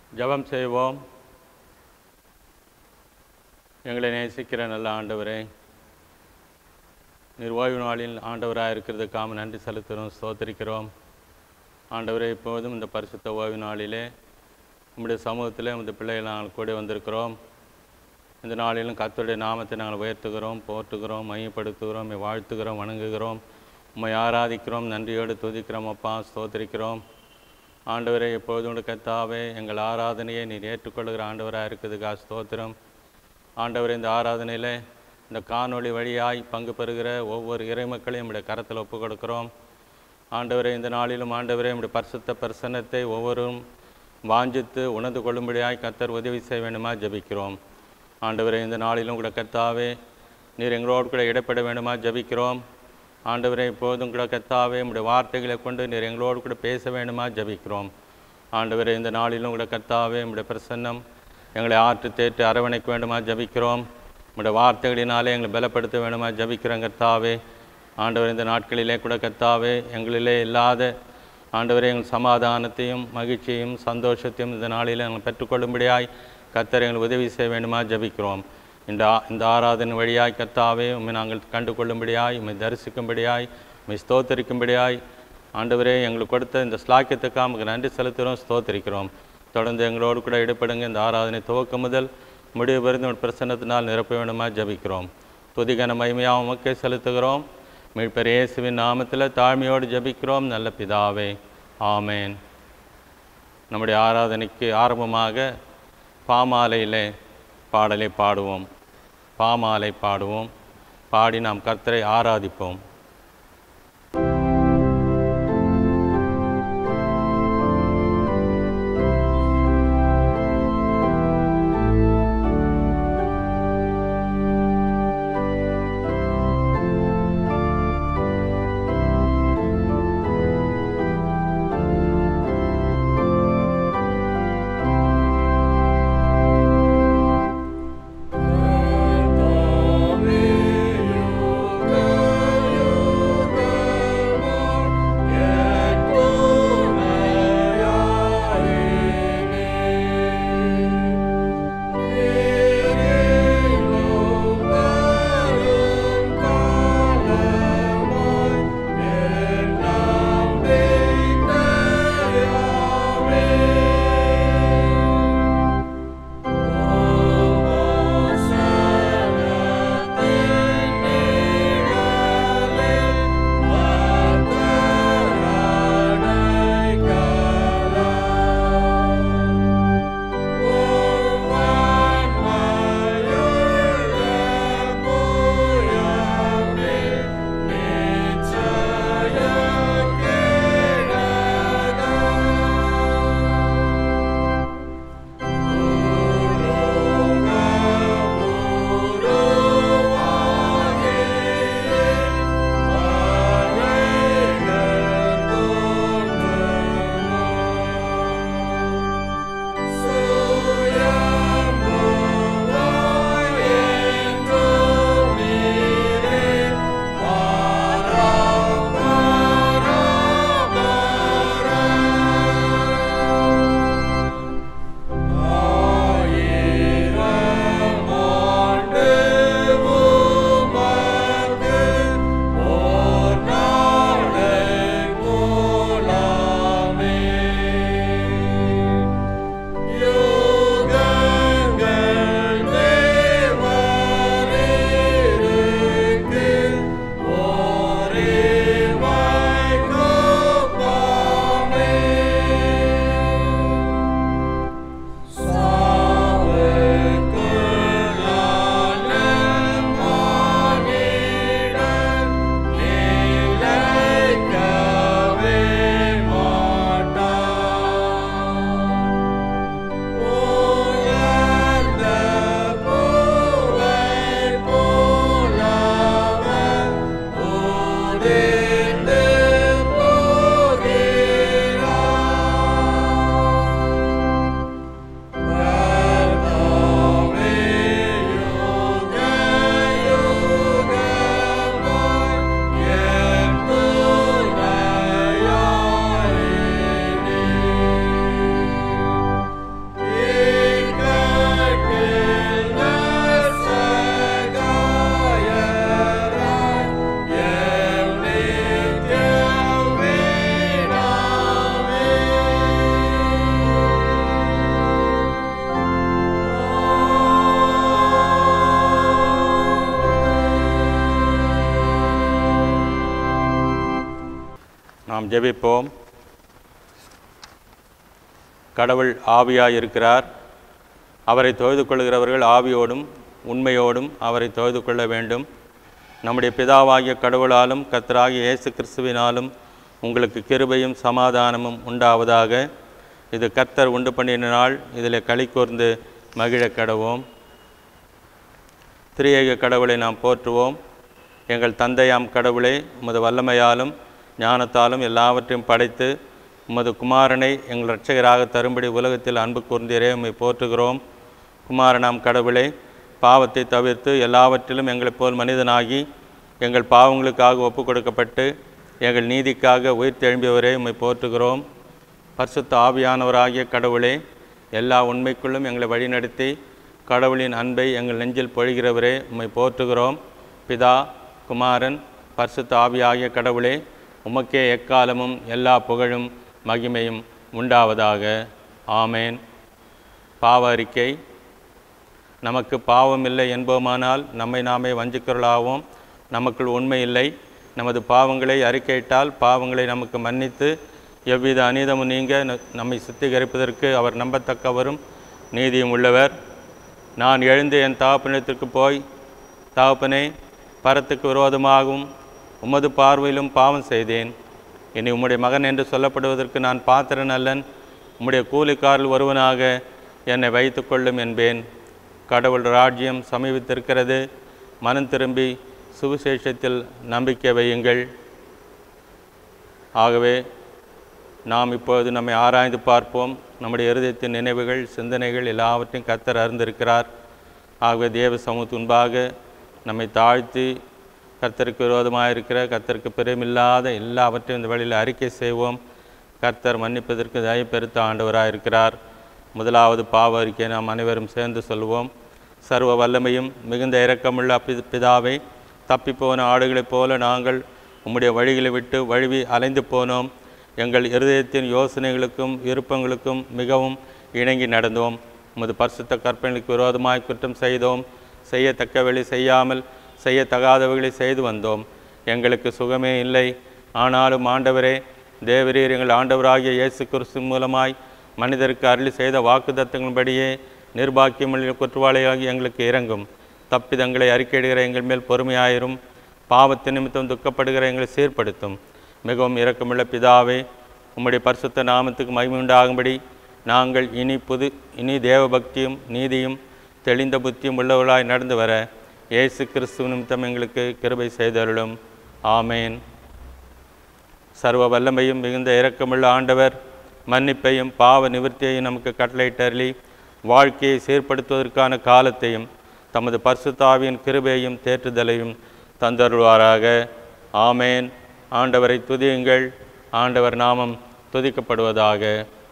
ஜெபம் செய்வோம் எங்களை நேசிக்கிற நல்ல ஆண்டவரே நீர் ஓய்வு நாளில் ஆண்டவராக இருக்கிறதுக்காக நன்றி செலுத்துகிறோம் ஸ்தோத்திரிக்கிறோம் ஆண்டவரே இப்போதும் இந்த பரிசுத்த ஓய்வு நாளிலே உம்முடைய சமூகத்தில் உமது பிள்ளைகள் நாங்கள் கூட வந்திருக்கிறோம் இந்த நாளிலும் கர்த்தருடைய நாமத்தை நாங்கள் உயர்த்துகிறோம் போற்றுகிறோம் மையப்படுத்துகிறோம் உம்மை வாழ்த்துகிறோம் வணங்குகிறோம் உம்மை ஆராதிக்கிறோம் நன்றியோடு துதிக்கிறோம் அப்பா ஸ்தோத்திரிக்கிறோம் ஆண்டவரே எப்பொழுதும் உடைய கர்த்தாவே எங்கள் ஆராதனையை நீர் ஏற்றுக்கொள்கிற ஆண்டவராக இருக்குதுக்கா ஸ்தோத்திரம் ஆண்டவரே இந்த ஆராதனையில் இந்த காணொளி வழியாய் பங்கு பெறுகிற ஒவ்வொரு இறைமக்களையும் நம்முடைய கரத்தில் ஒப்புக் கொடுக்கிறோம் ஆண்டவரே இந்த நாளிலும் ஆண்டவரே நம்முடைய பரிசுத்த பிரசன்னத்தை ஒவ்வொருவரும் வாஞ்சித்து உணர்ந்து கொள்ளும்படியாய் கர்த்தர் உதவி செய்ய வேண்டுமா ஜெபிக்கிறோம் ஆண்டவரே இந்த நாளிலும் கூட கர்த்தாவே நீர் எங்களோடு கூட இடைப்பட வேண்டுமா ஜெபிக்கிறோம் ஆண்டவரே இப்போதும் கூட கர்த்தாவே உம்முடைய வார்த்தைகளை கொண்டு நீர் எங்களோடு கூட பேச வேண்டுமா ஜெபிக்கிறோம் ஆண்டவரே இந்த நாளிலும் கூட கர்த்தாவே உம்முடைய பிரசன்னம் எங்களை ஆற்று தேற்று அரவணைக்க வேண்டுமா ஜெபிக்கிறோம் உம்முடைய வார்த்தைகளினாலே எங்களை பலப்படுத்த வேண்டுமா ஜெபிக்கிறோம் கர்த்தாவே ஆண்டவர் இந்த நாட்களிலே கூட கர்த்தாவே எங்களிலே இல்லாத ஆண்டவரே எங்கள் சமாதானத்தையும் மகிழ்ச்சியையும் சந்தோஷத்தையும் இந்த நாளில் நாங்கள் பெற்றுக்கொள்ளும்படியாய் கர்த்தர் எங்களுக்கு உதவி செய்ய வேண்டுமா ஜெபிக்கிறோம் இந்த ஆ- இந்த ஆராதனை வழியாய் கர்த்தாவே உம்மை நாங்கள் கண்டு கொள்ளும்படியாய் உம்மை தரிசிக்கும்படியாய் உம்மை ஸ்தோத்தரிக்கும்படியாய் ஆண்டவரே எங்களுக்கு கொடுத்த இந்த ஸ்லாக்கியத்துக்காக நமக்கு நன்றி செலுத்துகிறோம் ஸ்தோத்தரிக்கிறோம் தொடர்ந்து எங்களோடு கூட ஈடுபடுங்க இந்த ஆராதனை துவக்கம் முதல் முடிவு பெருந்து உம்முடைய பிரசன்னத்தினால் நிரப்ப வேண்டுமா ஜெபிக்கிறோம் துதிகன மகிமையாக உமக்கே செலுத்துகிறோம் மீட்பர் இயேசுவின் நாமத்தில் தாழ்மையோடு ஜெபிக்கிறோம் நல்ல பிதாவே ஆமேன் நம்முடைய ஆராதனைக்கு ஆரம்பமாக பாமாலையிலே பாடலை பாடுவோம் பாமாலை பாடுவோம் பாடி நாம் கர்த்தரை ஆராதிப்போம் Kami yukayo ஜெபிப்போம் கடவுள் ஆவியாய் இருக்கிறார் அவரை தொழுது கொள்கிறவர்கள் ஆவியோடும் உண்மையோடும் அவரை தொழுது கொள்ள வேண்டும் நம்முடைய பிதாவாகிய கடவுளாலும் கர்த்தராகிய இயேசு கிறிஸ்துவினாலும் உங்களுக்கு கிருபையும் சமாதானமும் உண்டாவதாக இது கர்த்தர் உண்டு பண்ணின நாள் இதில் களி கூர்ந்து மகிழ கடவோம் திரியேக கடவுளை நாம் போற்றுவோம் எங்கள் தந்தையாம் கடவுளே உமது வல்லமையாலும் ஞானத்தாலும் எல்லாவற்றையும் படைத்து உமது குமாரனை எங்கள் இரட்சகராக தரும்படி உலகத்தில் அன்பு கூர்ந்தீரே உம்மை போற்றுகிறோம் குமாரனாம் கடவுளே பாவத்தை தவிர்த்து எல்லாவற்றிலும் எங்களைப் போல் மனிதனாகி எங்கள் பாவங்களுக்காக ஒப்பு கொடுக்கப்பட்டு எங்கள் நீதிக்காக உயிர் தெழும்பியவரே உம்மை போற்றுகிறோம் பரிசுத்த ஆவியானவராகிய கடவுளே எல்லா உண்மைக்குள்ளும் எங்களை வழிநடத்தி கடவுளின் அன்பை எங்கள் நெஞ்சில் பொழிகிறவரே உம்மை போற்றுகிறோம் பிதா குமாரன் பரிசுத்த ஆவியாகிய கடவுளே உமக்கே எக்காலமும் எல்லா புகழும் மகிமையும் உண்டாவதாக ஆமேன் பாவ அறிக்கை நமக்கு பாவம் இல்லை என்போமானால் நம்மை நாமே வஞ்சிக்கிறளாவோம் நமக்குள் உண்மை இல்லை நமது பாவங்களை அறிக்கையிட்டால் பாவங்களை நமக்கு மன்னித்து எவ்வித அநீதமும் நீங்க ந- நம்மை சுத்திகரிப்பதற்கு அவர் நம்பத்தக்கவரும் நீதியும் உள்ளவர் நான் எழுந்து என் தகப்பனிடத்திற்கு போய் தகப்பனே பரத்துக்கு விரோதமாகவும் உமது பார்வையிலும் பாவம் செய்தேன் இனி உம்முடைய மகன் என்று சொல்லப்படுவதற்கு நான் பாத்திரன் அல்லன் உம்முடைய கூலிக்காரில் ஒருவனாக என்னை வைத்துக்கொள்ளும் என்பேன் கடவுள் ராஜ்யம் சமீபித்திருக்கிறது மனம் திரும்பி சுவிசேஷத்தில் நம்பிக்கை வையுங்கள் ஆகவே நாம் இப்பொழுது நம்மை ஆராய்ந்து பார்ப்போம் நம்முடைய இருதயத்தின் நினைவுகள் சிந்தனைகள் எல்லாவற்றையும் கர்த்தர் அறிந்திருக்கிறார் ஆகவே தேவ சமூகத்து முன்பாக நம்மை தாழ்த்தி கர்த்தருக்கு விரோதமாக இருக்கிற கர்த்தருக்கு பிரியமில்லாத எல்லாவற்றையும் இந்த வழியில் அறிக்கை செய்வோம் கர்த்தர் மன்னிப்பதற்கு தயை பெருத்த ஆண்டவராக இருக்கிறார் முதலாவது பாவ அறிக்கை நாம் அனைவரும் சேர்ந்து சொல்வோம் சர்வ வல்லமையும் மிகுந்த இரக்கமுள்ள பி- பிதாவை தப்பிப்போன ஆடுகளைப் போல நாங்கள் உம்முடைய வழிகளை விட்டு வழுவி அலைந்து போனோம் எங்கள் இருதயத்தின் யோசனைகளுக்கும் விருப்பங்களுக்கும் மிகவும் இணங்கி நடந்தோம் உமது பரிசுத்த கற்பனைகளுக்கு விரோதமாய் குற்றம் செய்தோம் செய்யத்தக்கவழி செய்யாமல் செய்யத்தகாதவைகளை செய்து வந்தோம் எங்களுக்கு சுகமே இல்லை ஆனாலும் ஆண்டவரே தேவரீர் எங்கள் ஆண்டவராகிய இயேசு கிறிஸ்து மூலமாய் மனிதருக்கு அருளி செய்த வாக்குத்தத்தங்களின்படியே நிர்பாக்கியமுள்ள குற்றவாளியாகி எங்களுக்கு இறங்கும் தப்பிதங்களை அறிக்கையிடுகிற எங்கள் மேல் பொறுமையாயிரும் பாவத்து நிமித்தம் துக்கப்படுகிற எங்களை சீர்படுத்தும் மிகவும் இரக்கமுள்ள பிதாவே உம்முடைய பரிசுத்த நாமத்துக்கு மகிமை உண்டாகும்படி நாங்கள் இனி புது இனி தேவபக்தியும் நீதியும் தெளிந்த புத்தியும் உள்ளவர்களாய் நடந்து வர இயேசு கிறிஸ்துவ நிமித்தம் எங்களுக்கு கிருபை செய்தருளும் ஆமேன் சர்வ வல்லமையும் மிகுந்த இரக்கமுள்ள ஆண்டவர் மன்னிப்பையும் பாவ நிவர்த்தியையும் நமக்கு கட்டளையிட்டருளி வாழ்க்கையை சீர்படுத்துவதற்கான காலத்தையும் தமது பரிசுத்தாவியின் கிருபையையும் தேற்றுதலையும் தந்தருள்வாராக ஆமேன் ஆண்டவரை துதியுங்கள் ஆண்டவர் நாமம் துதிக்கப்படுவதாக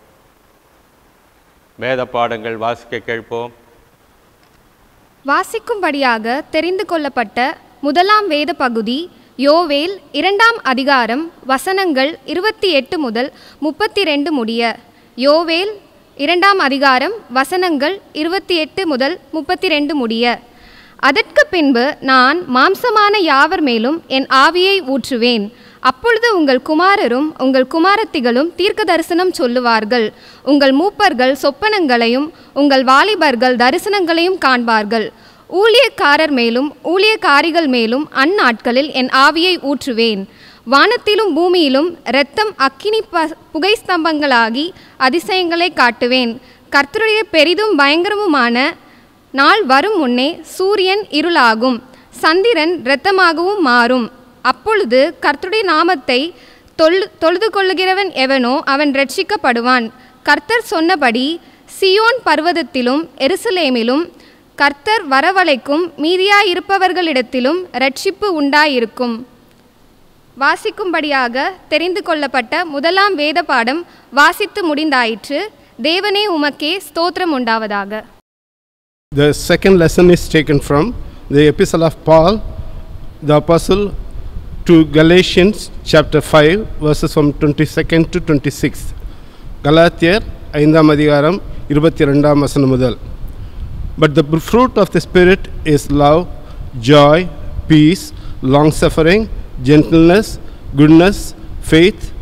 வேத பாடங்கள் வாசிக்க கேட்போம் வாசிக்கும்படியாக தெரிந்து கொள்ளப்பட்ட முதலாம் வேத பகுதி யோவேல் இரண்டாம் அதிகாரம் வசனங்கள் இருபத்தி எட்டு முதல் முப்பத்தி ரெண்டு முடிய யோவேல் இரண்டாம் அதிகாரம் வசனங்கள் இருபத்தி எட்டு முதல் முப்பத்தி ரெண்டு முடிய அதற்கு பின்பு நான் மாம்சமான யாவர் மேலும் என் ஆவியை ஊற்றுவேன் அப்பொழுது உங்கள் குமாரரும் உங்கள் குமாரத்திகளும் தீர்க்க தரிசனம் சொல்லுவார்கள் உங்கள் மூப்பர்கள் சொப்பனங்களையும் உங்கள் வாலிபர்கள் தரிசனங்களையும் காண்பார்கள் ஊழியக்காரர் மேலும் ஊழியக்காரிகள் மேலும் அந்நாட்களில் என் ஆவியை ஊற்றுவேன் வானத்திலும் பூமியிலும் இரத்தம் அக்கினி ப புகை ஸ்தம்பங்களாகி அதிசயங்களை காட்டுவேன் கர்த்தருடைய பெரிதும் பயங்கரமுமான நாள் வரும் முன்னே சூரியன் இருளாகும் சந்திரன் இரத்தமாகவும் மாறும் அப்பொழுது கர்த்தருடைய நாமத்தை தொழு தொழுது கொள்ளுகிறவன் எவனோ அவன் ரட்சிக்கப்படுவான் கர்த்தர் சொன்னபடி சியோன் பர்வதத்திலும் எருசலேமிலும் கர்த்தர் வரவழைக்கும் மீதியாயிருப்பவர்களிடத்திலும் ரட்சிப்பு உண்டாயிருக்கும் வாசிக்கும்படியாக தெரிந்து கொள்ளப்பட்ட முதலாம் வேத பாடம் வாசித்து முடிந்தாயிற்று தேவனே உமக்கே ஸ்தோத்திரம் உண்டாவதாக The second lesson is taken from the Epistle of Paul, the Apostle, to Galatians chapter 5, verses from 22nd to 26. கலாத்தியர் ஐந்தாம் அதிகாரம் இருபத்தி ரெண்டாம் வசனம் முதல் But the fruit of the Spirit is love, joy, peace, long suffering, gentleness, goodness, faith,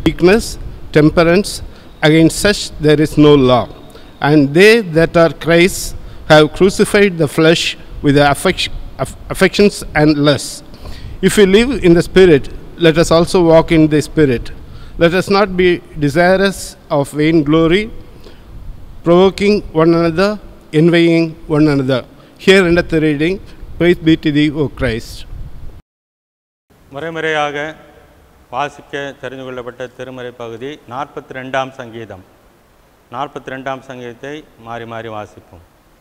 Weakness, temperance, against such there is no law. And they that are Christ have crucified the flesh with the affec- aff- affections and lusts. If we live in the Spirit, let us also walk in the Spirit. Let us not be desirous of vain glory, provoking one another, envying one another. Here endeth the reading. Praise be to thee, O Christ. முறைமுறையாக வாசிக்க தெரிந்து கொள்ளப்பட்ட திருமறை பகுதி நாற்பத்தி ரெண்டாம் சங்கீதம் நாற்பத்தி ரெண்டாம் சங்கீதத்தை மாறி மாறி வாசிப்போம்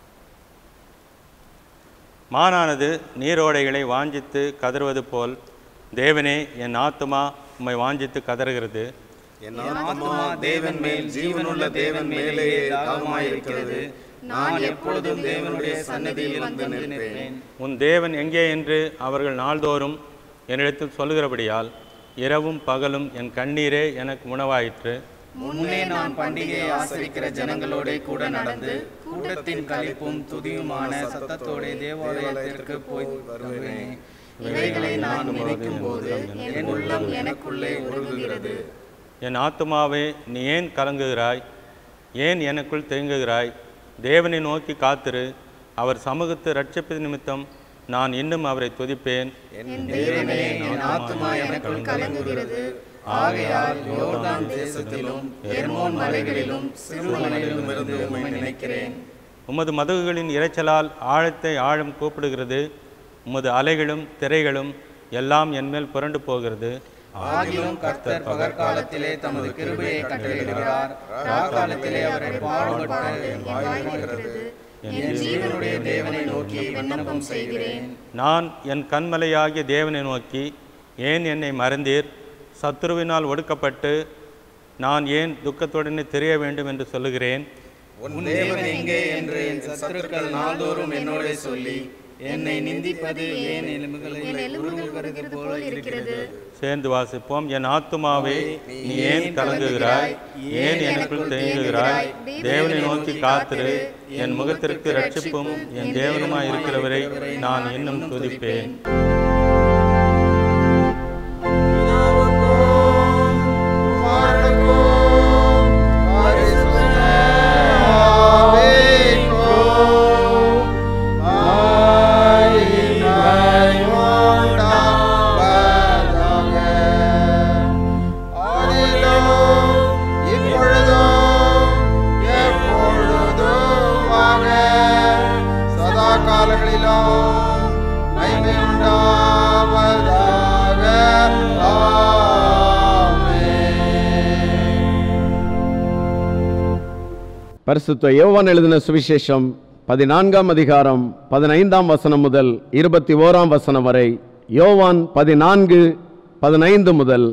மானானது நீரோடைகளை வாஞ்சித்து கதறுவது போல் தேவனே என் ஆத்துமா உம்மை வாஞ்சித்து கதறுகிறது என் ஆத்மா தேவன் மேல் ஜீவனுள்ள தேவன் மேலே தாகமாயிருக்கிறது நான் எப்பொழுதும் தேவனுடைய சன்னதியில் வந்து நிற்பேன் உன் தேவன் எங்கே என்று அவர்கள் நாள்தோறும் என்னிடத்தில் சொல்லுகிறபடியால் இரவும் பகலும் என் கண்ணீரே எனக்கு உணவாயிற்று முன்னே நான் பண்டிகையை ஆசரிக்கிற ஜனங்களோட கூட நடந்து கூட்டத்தின் களிப்பும் துதியுமான சத்தத்தோட தேவாலயத்திற்கு போய் வருவேன் இவைகளை நான் நினைக்கும் போது என் உள்ளம் எனக்குள்ளே உருகுகிறது என் ஆத்துமாவே நீ ஏன் கலங்குகிறாய் ஏன் எனக்குள் தேங்குகிறாய் தேவனை நோக்கி காத்திரு அவர் சமூகத்து ரட்சிப்பு நிமித்தம் நான் இன்னும் அவரை துதிப்பேன் என் தேவனே என் ஆத்துமா எனக்குள் கலங்குகிறது ஆகையால் யோர்தான் தேசத்திலும் எர்மோன் மலைகளிலும் சிறு மலைகளிலும் இருந்து உம்மை நினைக்கிறேன் உமது மதகுகளின் இரைச்சலால் ஆழத்தை ஆழம் கூப்பிடுகிறது உமது அலைகளும் திரைகளும் எல்லாம் என்மேல் புரண்டு போகிறது ஆகிலும் கர்த்தர் பகற்காலத்திலே தமது கிருபையை கட்டளையிடுகிறார் ராக்காலத்திலே அவரை பாடுபட்டு என் வாய் திறக்கிறது. என் ஜீவனுடைய தேவனை நோக்கி விண்ணப்பம் செய்கிறேன் நான் என் கண்மலையாகிய தேவனை நோக்கி ஏன் என்னை மறந்தீர் சத்துருவினால் ஒடுக்கப்பட்டு நான் ஏன் துக்கத்துடனே தெரிய வேண்டும் என்று சொல்லுகிறேன் உன் தேவன் எங்கே என்று என் சத்துருக்கள் நாள்தோறும் என்னோட சொல்லி என்னை நிந்திப்பது ஏன் எலும்புகளை உருகுகிறது போல இருக்கிறது சேர்ந்து வாசிப்போம் என் ஆத்துமாவே நீ ஏன் கலங்குகிறாய் ஏன் எனக்குள் தேங்குகிறாய் தேவனை நோக்கி காத்திரு என் முகத்திற்கு ரட்சிப்பும் என் தேவனுமாய் இருக்கிறவரை நான் இன்னும் துதிப்பேன் காலங்களிலும் மகிமை உண்டாவதாக ஆமென் பரிசுத்த யோவான் எழுதின சுவிசேஷம் பதினான்காம் அதிகாரம் பதினைந்தாம் வசனம் முதல் இருபத்தி ஓராம் வசனம் வரை யோவான் பதினான்கு பதினைந்து முதல்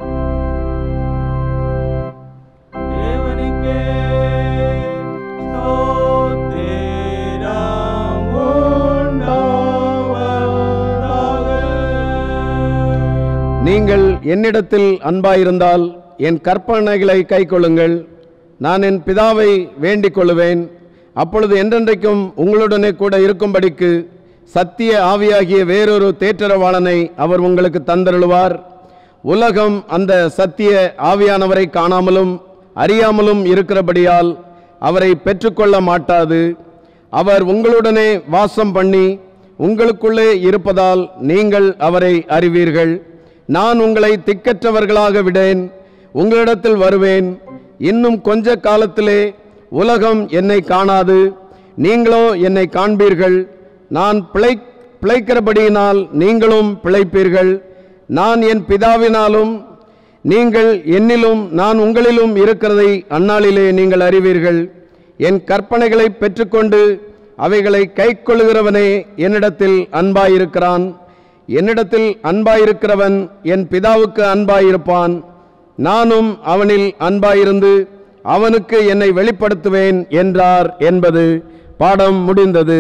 நீங்கள் என்னிடத்தில் அன்பாயிருந்தால் என் கற்பனைகளை கைக்கொள்ளுங்கள் நான் என் பிதாவை வேண்டிக் கொள்ளுவேன் அப்பொழுது என்றென்றைக்கும் உங்களுடனே கூட இருக்கும்படிக்கு சத்திய ஆவியாகிய வேறொரு தேற்றரவாளனை அவர் உங்களுக்கு தந்தருளுவார் உலகம் அந்த சத்திய ஆவியானவரை காணாமலும் அறியாமலும் இருக்கிறபடியால் அவரை பெற்றுக்கொள்ள மாட்டாது அவர் உங்களுடனே வாசம் பண்ணி உங்களுக்குள்ளே இருப்பதால் நீங்கள் அவரை அறிவீர்கள் நான் உங்களை திக்கற்றவர்களாக விடேன் உங்களிடத்தில் வருவேன் இன்னும் கொஞ்ச காலத்திலே உலகம் என்னை காணாது நீங்களோ என்னை காண்பீர்கள் நான் பிழை பிழைக்கிறபடியினால் நீங்களும் பிழைப்பீர்கள் நான் என் பிதாவினாலும் நீங்கள் என்னிலும் நான் உங்களிலும் இருக்கிறதை அந்நாளிலே நீங்கள் அறிவீர்கள் என் கற்பனைகளை பெற்றுக்கொண்டு அவைகளை கைக்கொள்ளுகிறவனே என்னிடத்தில் அன்பாயிருக்கிறான் என்னிடத்தில் அன்பாயிருக்கிறவன் என் பிதாவுக்கு அன்பாயிருப்பான் நானும் அவனில் அன்பாயிருந்து அவனுக்கு என்னை வெளிப்படுத்துவேன் என்றார் என்பது பாடம் முடிந்தது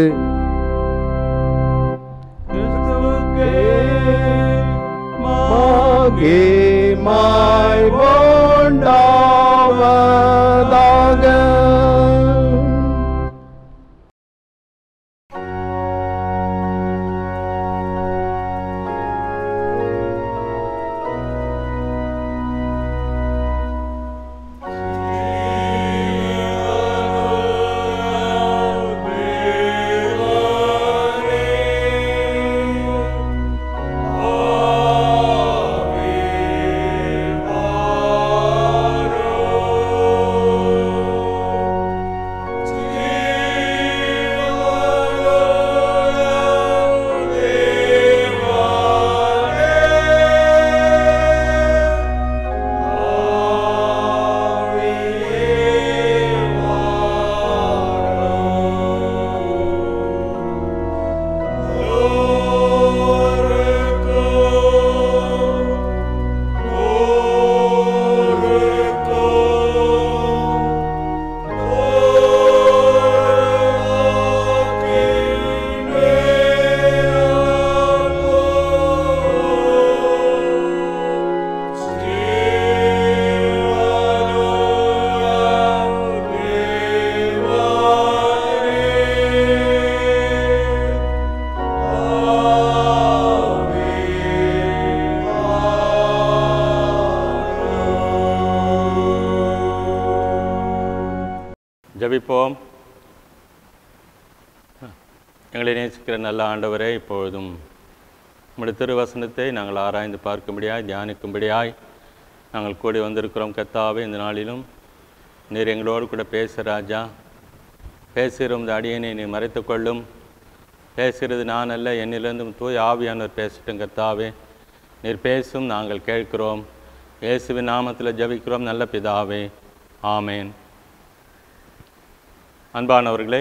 மாய் எங்களை நேசிக்கிற நல்ல ஆண்டவரே இப்பொழுதும் உம்முடைய திருவசனத்தை நாங்கள் ஆராய்ந்து பார்க்கும்படியாய் தியானிக்கும்படியாய் நாங்கள் கூடி வந்திருக்கிறோம் கத்தாவே இந்த நாளிலும் நீர் எங்களோடு கூட பேச ராஜா பேசுகிற இந்த அடியனை நீ மறைத்துக் கொள்ளும் பேசுகிறது நான் அல்ல என்னிலிருந்தும் தூய் ஆவியானவர் பேசட்டும் கத்தாவே நீர் பேசும் நாங்கள் கேட்கிறோம் இயேசுவின் நாமத்தில் ஜெபிக்கிறோம் நல்ல பிதாவே ஆமேன் அன்பானவர்களே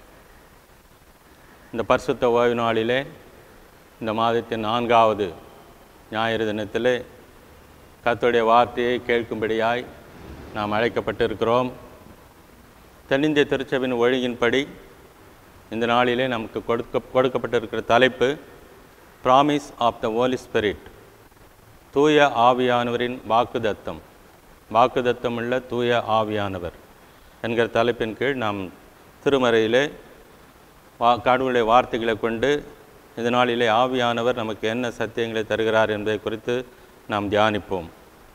இந்த பரிசுத்த ஓய்வு நாளிலே இந்த மாதத்தின் நான்காவது ஞாயிறு தினத்திலே கர்த்தருடைய வார்த்தையை கேட்கும்படியாய் நாம் அழைக்கப்பட்டிருக்கிறோம் தென்னிந்திய திருச்சபையின் ஒழுங்கின்படி இந்த நாளிலே நமக்கு கொடுக்க கொடுக்கப்பட்டிருக்கிற தலைப்பு promise of the Holy Spirit தூய ஆவியானவரின் வாக்குதத்தம் வாக்குதத்தம் உள்ள தூய ஆவியானவர் என்கிற தலைப்பின் கீழ் நாம் திருமறையிலே வா கடவுளுடைய வார்த்தைகளை கொண்டு இந்த நாளிலே ஆவியானவர் நமக்கு என்ன சத்தியங்களை தருகிறார் என்பதை குறித்து நாம் தியானிப்போம்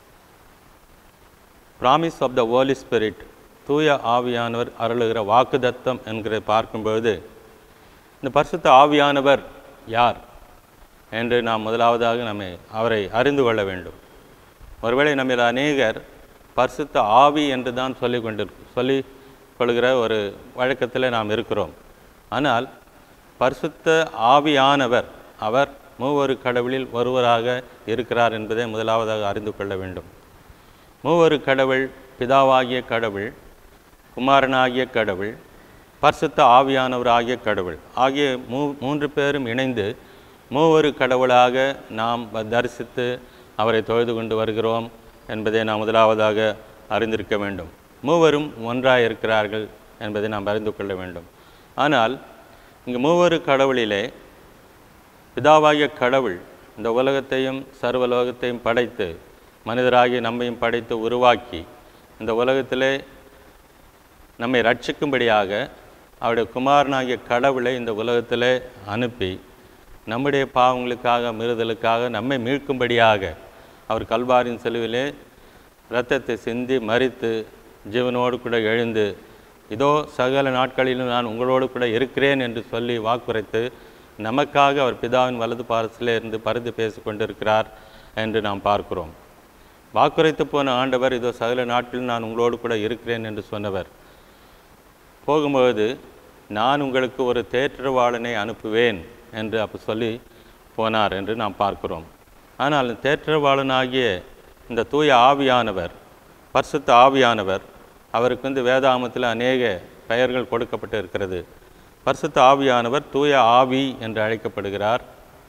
promise of the Holy Spirit தூய ஆவியானவர் அருளுகிற வாக்குதத்தம் என்கிற பார்க்கும்பொழுது இந்த பரிசுத்த ஆவியானவர் யார் என்று நாம் முதலாவதாக நம்மை அவரை அறிந்து கொள்ள வேண்டும் ஒருவேளை நம்மில் அநேகர் பரிசுத்த ஆவி என்று தான் சொல்லி கொண்டு சொல்லி கொள்கிற ஒரு வழக்கத்தில் நாம் இருக்கிறோம் ஆனால் பரிசுத்த ஆவியானவர் அவர் மூவொரு கடவுளில் ஒருவராக இருக்கிறார் என்பதை முதலாவதாக அறிந்து கொள்ள வேண்டும் மூவொரு கடவுள் பிதாவாகிய கடவுள் குமாரனாகிய கடவுள் பரிசுத்த ஆவியானவராகிய கடவுள் ஆகிய மூ மூன்று பேரும் இணைந்து மூவொரு கடவுளாக நாம் தரிசித்து அவரை தொழுது கொண்டு வருகிறோம் என்பதை நாம் முதலாவதாக அறிந்திருக்க வேண்டும் மூவரும் ஒன்றாக இருக்கிறார்கள் என்பதை நாம் அறிந்து கொள்ள வேண்டும் ஆனால் இங்கு மூவொரு கடவுளிலே பிதாவாகிய கடவுள் இந்த உலகத்தையும் சர்வலோகத்தையும் படைத்து மனிதராகிய நம்மையும் படைத்து உருவாக்கி இந்த உலகத்திலே நம்மை ரட்சிக்கும்படியாக அவருடைய குமாரனாகிய கடவுளை இந்த உலகத்திலே அனுப்பி நம்முடைய பாவங்களுக்காக மீறுதலுக்காக நம்மை மீட்கும்படியாக அவர் கல்வாரின் செலுவிலே இரத்தத்தை சிந்தி மறித்து ஜீவனோடு கூட எழுந்து இதோ சகல நாட்களிலும் நான் உங்களோடு கூட இருக்கிறேன் என்று சொல்லி வாக்குரைத்து நமக்காக அவர் பிதாவின் வலது பாரசிலே இருந்து பரிந்து பேசி கொண்டிருக்கிறார் என்று நாம் பார்க்கிறோம் வாக்குரைத்து போன ஆண்டவர் இதோ சகல நாட்களில் நான் உங்களோடு கூட இருக்கிறேன் என்று சொன்னவர் போகும்போது நான் உங்களுக்கு ஒரு தேற்றவாளனை அனுப்புவேன் என்று அப்போ சொல்லி போனார் என்று நாம் பார்க்கிறோம் ஆனால் தேற்றவாளனாகிய இந்த தூய ஆவியானவர் பரிசுத்த ஆவியானவர் அவருக்கு வந்து வேதாமத்தில் அநேக பெயர்கள் கொடுக்கப்பட்டு இருக்கிறது பரிசுத்த ஆவியானவர் தூய ஆவி என்று அழைக்கப்படுகிறார்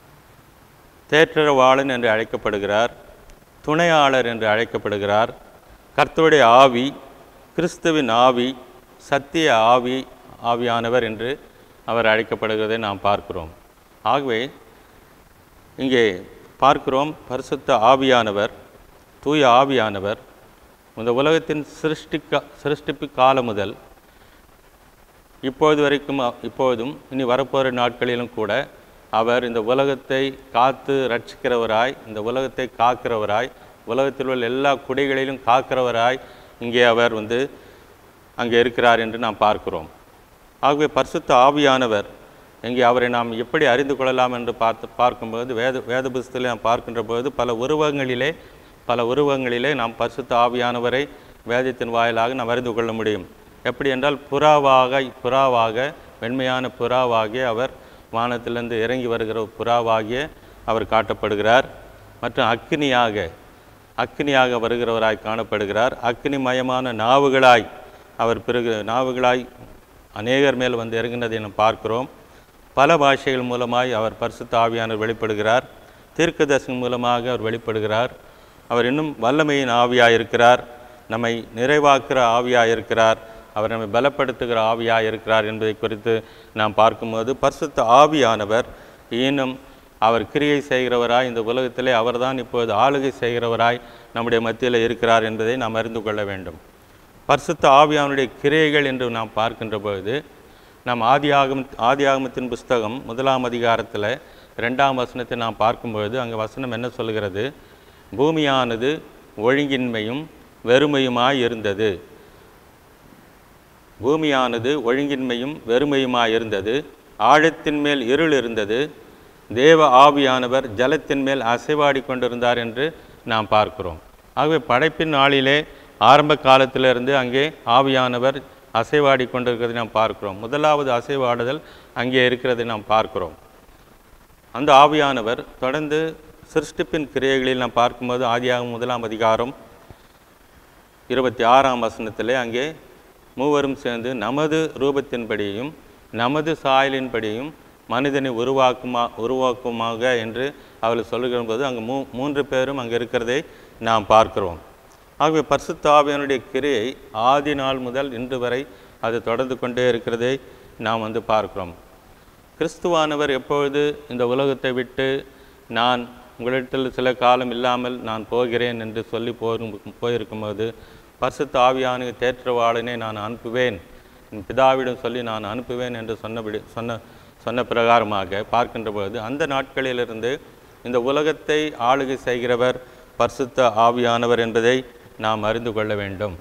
தேற்றவாளன் என்று அழைக்கப்படுகிறார் துணையாளர் என்று அழைக்கப்படுகிறார் கர்த்தருடைய ஆவி கிறிஸ்துவின் ஆவி சத்திய ஆவி ஆவியானவர் என்று அவர் அழைக்கப்படுகிறதை நாம் பார்க்கிறோம் ஆகவே இங்கே பார்க்கிறோம் பரிசுத்த ஆவியானவர் தூய ஆவியானவர் இந்த உலகத்தின் சிருஷ்டிக்க சிருஷ்டிப்பு காலம் முதல் இப்பொழுது வரைக்கும் அ- இப்பொழுதும் இனி வரப்போகிற நாட்களிலும் கூட அவர் இந்த உலகத்தை காத்து ரட்சிக்கிறவராய் இந்த உலகத்தை காக்கிறவராய் உலகத்தில் உள்ள எல்லா குடிகளிலும் காக்கிறவராய் இங்கே அவர் வந்து அங்கே இருக்கிறார் என்று நாம் பார்க்கிறோம் ஆகவே பரிசுத்த ஆவியானவர் இங்கே அவரை நாம் எப்படி அறிந்து கொள்ளலாம் என்று பார்த்து பார்க்கும்போது வேத வேத புஸ்தகத்தில் நாம் பார்க்கின்ற போது பல உருவங்களிலே பல உருவங்களிலே நாம் பரிசுத்த ஆவியானவரை வேதத்தின் வாயிலாக நாம் அறிந்து கொள்ள முடியும் எப்படி என்றால் புறாவாக புறாவாக வெண்மையான புறாவாகிய அவர் வானத்திலிருந்து இறங்கி வருகிற ஒரு புறாவாகிய அவர் காட்டப்படுகிறார் மற்றும் அக்னியாக அக்னியாக வருகிறவராய் காணப்படுகிறார் அக்னிமயமான நாவுகளாய் அவர் பிறகு நாவுகளாய் அநேகர் மேல் வந்து இறங்கினதை நாம் பார்க்கிறோம் பல பாஷைகள் மூலமாய் அவர் பரிசுத்த ஆவியானவர் வெளிப்படுகிறார் தீர்க்கதர்சனம் மூலமாக அவர் வெளிப்படுகிறார் அவர் இன்னும் வல்லமையின் ஆவியாக இருக்கிறார் நம்மை நிறைவாக்குற ஆவியாக இருக்கிறார் அவர் நம்மை பலப்படுத்துகிற ஆவியாக இருக்கிறார் என்பதை குறித்து நாம் பார்க்கும்போது பரிசுத்த ஆவியானவர் இன்னும் அவர் கிரியை செய்கிறவராய் இந்த உலகத்திலே அவர்தான் இப்பொழுது ஆளுகை செய்கிறவராய் நம்முடைய மத்தியில் இருக்கிறார் என்பதை நாம் அறிந்து கொள்ள வேண்டும் பரிசுத்த ஆவியானுடைய கிரியைகள் என்று நாம் பார்க்கின்ற பொழுது நாம் ஆதியாகம் ஆதியாகமத்தின் புஸ்தகம் முதலாம் அதிகாரத்தில் ரெண்டாம் வசனத்தை நாம் பார்க்கும்பொழுது அங்கே வசனம் என்ன சொல்கிறது பூமியானது ஒழுங்கின்மையும் வெறுமையுமாய் இருந்தது பூமியானது ஒழுங்கின்மையும் வெறுமையுமாய் இருந்தது ஆழத்தின் மேல் இருள் இருந்தது தேவ ஆவியானவர் ஜலத்தின் மேல் அசைவாடி கொண்டிருந்தார் என்று நாம் பார்க்கிறோம் ஆகவே படைப்பின் நாளிலே ஆரம்ப காலத்திலிருந்து அங்கே ஆவியானவர் அசைவாடி கொண்டிருக்கிறதை நாம் பார்க்கிறோம் முதலாவது அசைவாடுதல் அங்கே இருக்கிறதை நாம் பார்க்கிறோம் அந்த ஆவியானவர் தொடர்ந்து சிருஷ்டிப்பின் கிரியைகளில் நாம் பார்க்கும்போது ஆதியாகமம் முதலாம் அதிகாரம் இருபத்தி ஆறாம் வசனத்திலே அங்கே மூவரும் சேர்ந்து நமது ரூபத்தின்படியும் நமது சாயலின்படியும் மனிதனை உருவாக்குமா உருவாக்குமாக என்று அவர்கள் சொல்லுகிற போது அங்கே மூ மூன்று பேரும் அங்கே இருக்கிறதை நாம் பார்க்கிறோம் ஆகவே பரிசுத்த ஆவியானுடைய கிரியை ஆதி நாள் முதல் இன்று வரை அது தொடர்ந்து கொண்டே இருக்கிறதை நாம் வந்து பார்க்கிறோம் கிறிஸ்துவானவர் எப்பொழுது இந்த உலகத்தை விட்டு நான் உங்களிடத்தில் சில காலம் இல்லாமல் நான் போகிறேன் என்று சொல்லி போரும் போயிருக்கும்போது பரிசுத்த ஆவியான தேற்றவாளனை நான் அனுப்புவேன் என் பிதாவிடம் சொல்லி நான் அனுப்புவேன் என்று சொன்னபடி சொன்ன சொன்ன பிரகாரமாக பார்க்கின்ற பொழுது அந்த நாட்களிலிருந்து இந்த உலகத்தை ஆளுகை செய்கிறவர் பரிசுத்த ஆவியானவர் என்பதை நாம் அறிந்து கொள்ள வேண்டும்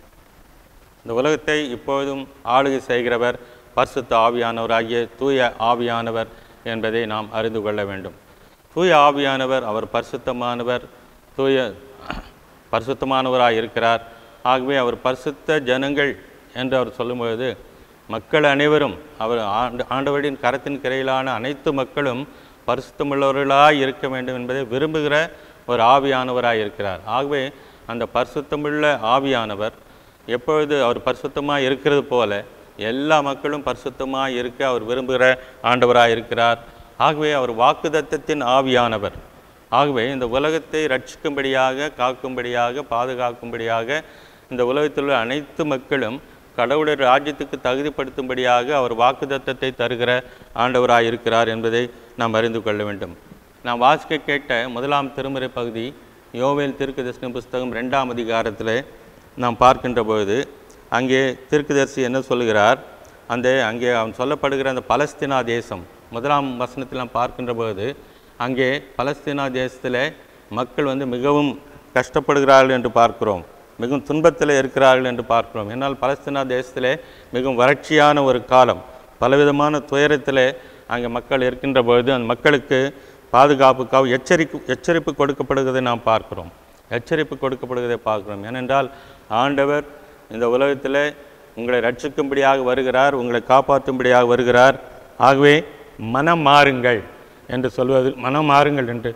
இந்த உலகத்தை இப்பொழுதும் ஆளுகை செய்கிறவர் பரிசுத்த ஆவியானவராகிய தூய ஆவியானவர் என்பதை நாம் அறிந்து கொள்ள வேண்டும் தூய ஆவியானவர் அவர் பரிசுத்தமானவர் தூய பரிசுத்தமானவராக இருக்கிறார் ஆகவே அவர் பரிசுத்த ஜனங்கள் என்று அவர் சொல்லும்பொழுது மக்கள் அனைவரும் அவர் ஆண்டு ஆண்டவரின் கரத்தின் கிரையிலான அனைத்து மக்களும் பரிசுத்தமுள்ளவர்களாய் இருக்க வேண்டும் என்பதை விரும்புகிற ஒரு ஆவியானவராய் இருக்கிறார் ஆகவே அந்த பரிசுத்தமுள்ள ஆவியானவர் எப்பொழுது அவர் பரிசுத்தமாக இருக்கிறது போல எல்லா மக்களும் பரிசுத்தமாக இருக்க அவர் விரும்புகிற ஆண்டவராக இருக்கிறார் ஆகவே அவர் வாக்குதத்தத்தின் ஆவியானவர் ஆகவே இந்த உலகத்தை ரட்சிக்கும்படியாக காக்கும்படியாக பாதுகாக்கும்படியாக இந்த உலகத்தில் உள்ள அனைத்து மக்களும் கடவுளுடைய ராஜ்யத்துக்கு தகுதிப்படுத்தும்படியாக அவர் வாக்குதத்தத்தை தருகிற ஆண்டவராக இருக்கிறார் என்பதை நாம் அறிந்து கொள்ள வேண்டும் நாம் வாசிக்க கேட்ட முதலாம் திருமுறை பகுதி யோவேல் தீர்க்கதரிசன புஸ்தகம் ரெண்டாம் அதிகாரத்தில் நாம் பார்க்கின்ற பொழுது அங்கே தீர்க்கதரிசி என்ன சொல்கிறார் அந்த அங்கே அவன் சொல்லப்படுகிற அந்த பலஸ்தீனா தேசம் முதலாம் வசனத்தில் நாம் பார்க்கின்ற பொழுது அங்கே பலஸ்தீனா தேசத்தில் மக்கள் வந்து மிகவும் கஷ்டப்படுகிறார்கள் என்று பார்க்கிறோம் மிகவும் துன்பத்தில் இருக்கிறார்கள் என்று பார்க்கிறோம் என்னால் பலஸ்தீனா தேசத்திலே மிகவும் வறட்சியான ஒரு காலம் பலவிதமான துயரத்தில் அங்கே மக்கள் இருக்கின்ற பொழுது அந்த மக்களுக்கு பாதுகாப்புக்காக எச்சரிக்கை எச்சரிப்பு கொடுக்கப்படுவதை நாம் பார்க்கிறோம் எச்சரிப்பு கொடுக்கப்படுவதை பார்க்கிறோம் ஏனென்றால் ஆண்டவர் இந்த உலகத்தில் உங்களை ரட்சிக்கும்படியாக வருகிறார் உங்களை காப்பாற்றும்படியாக வருகிறார் ஆகவே மனம் மாறுங்கள் என்று சொல்வது மனம் மாறுங்கள் என்று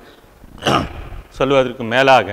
சொல்வதற்கு மேலாக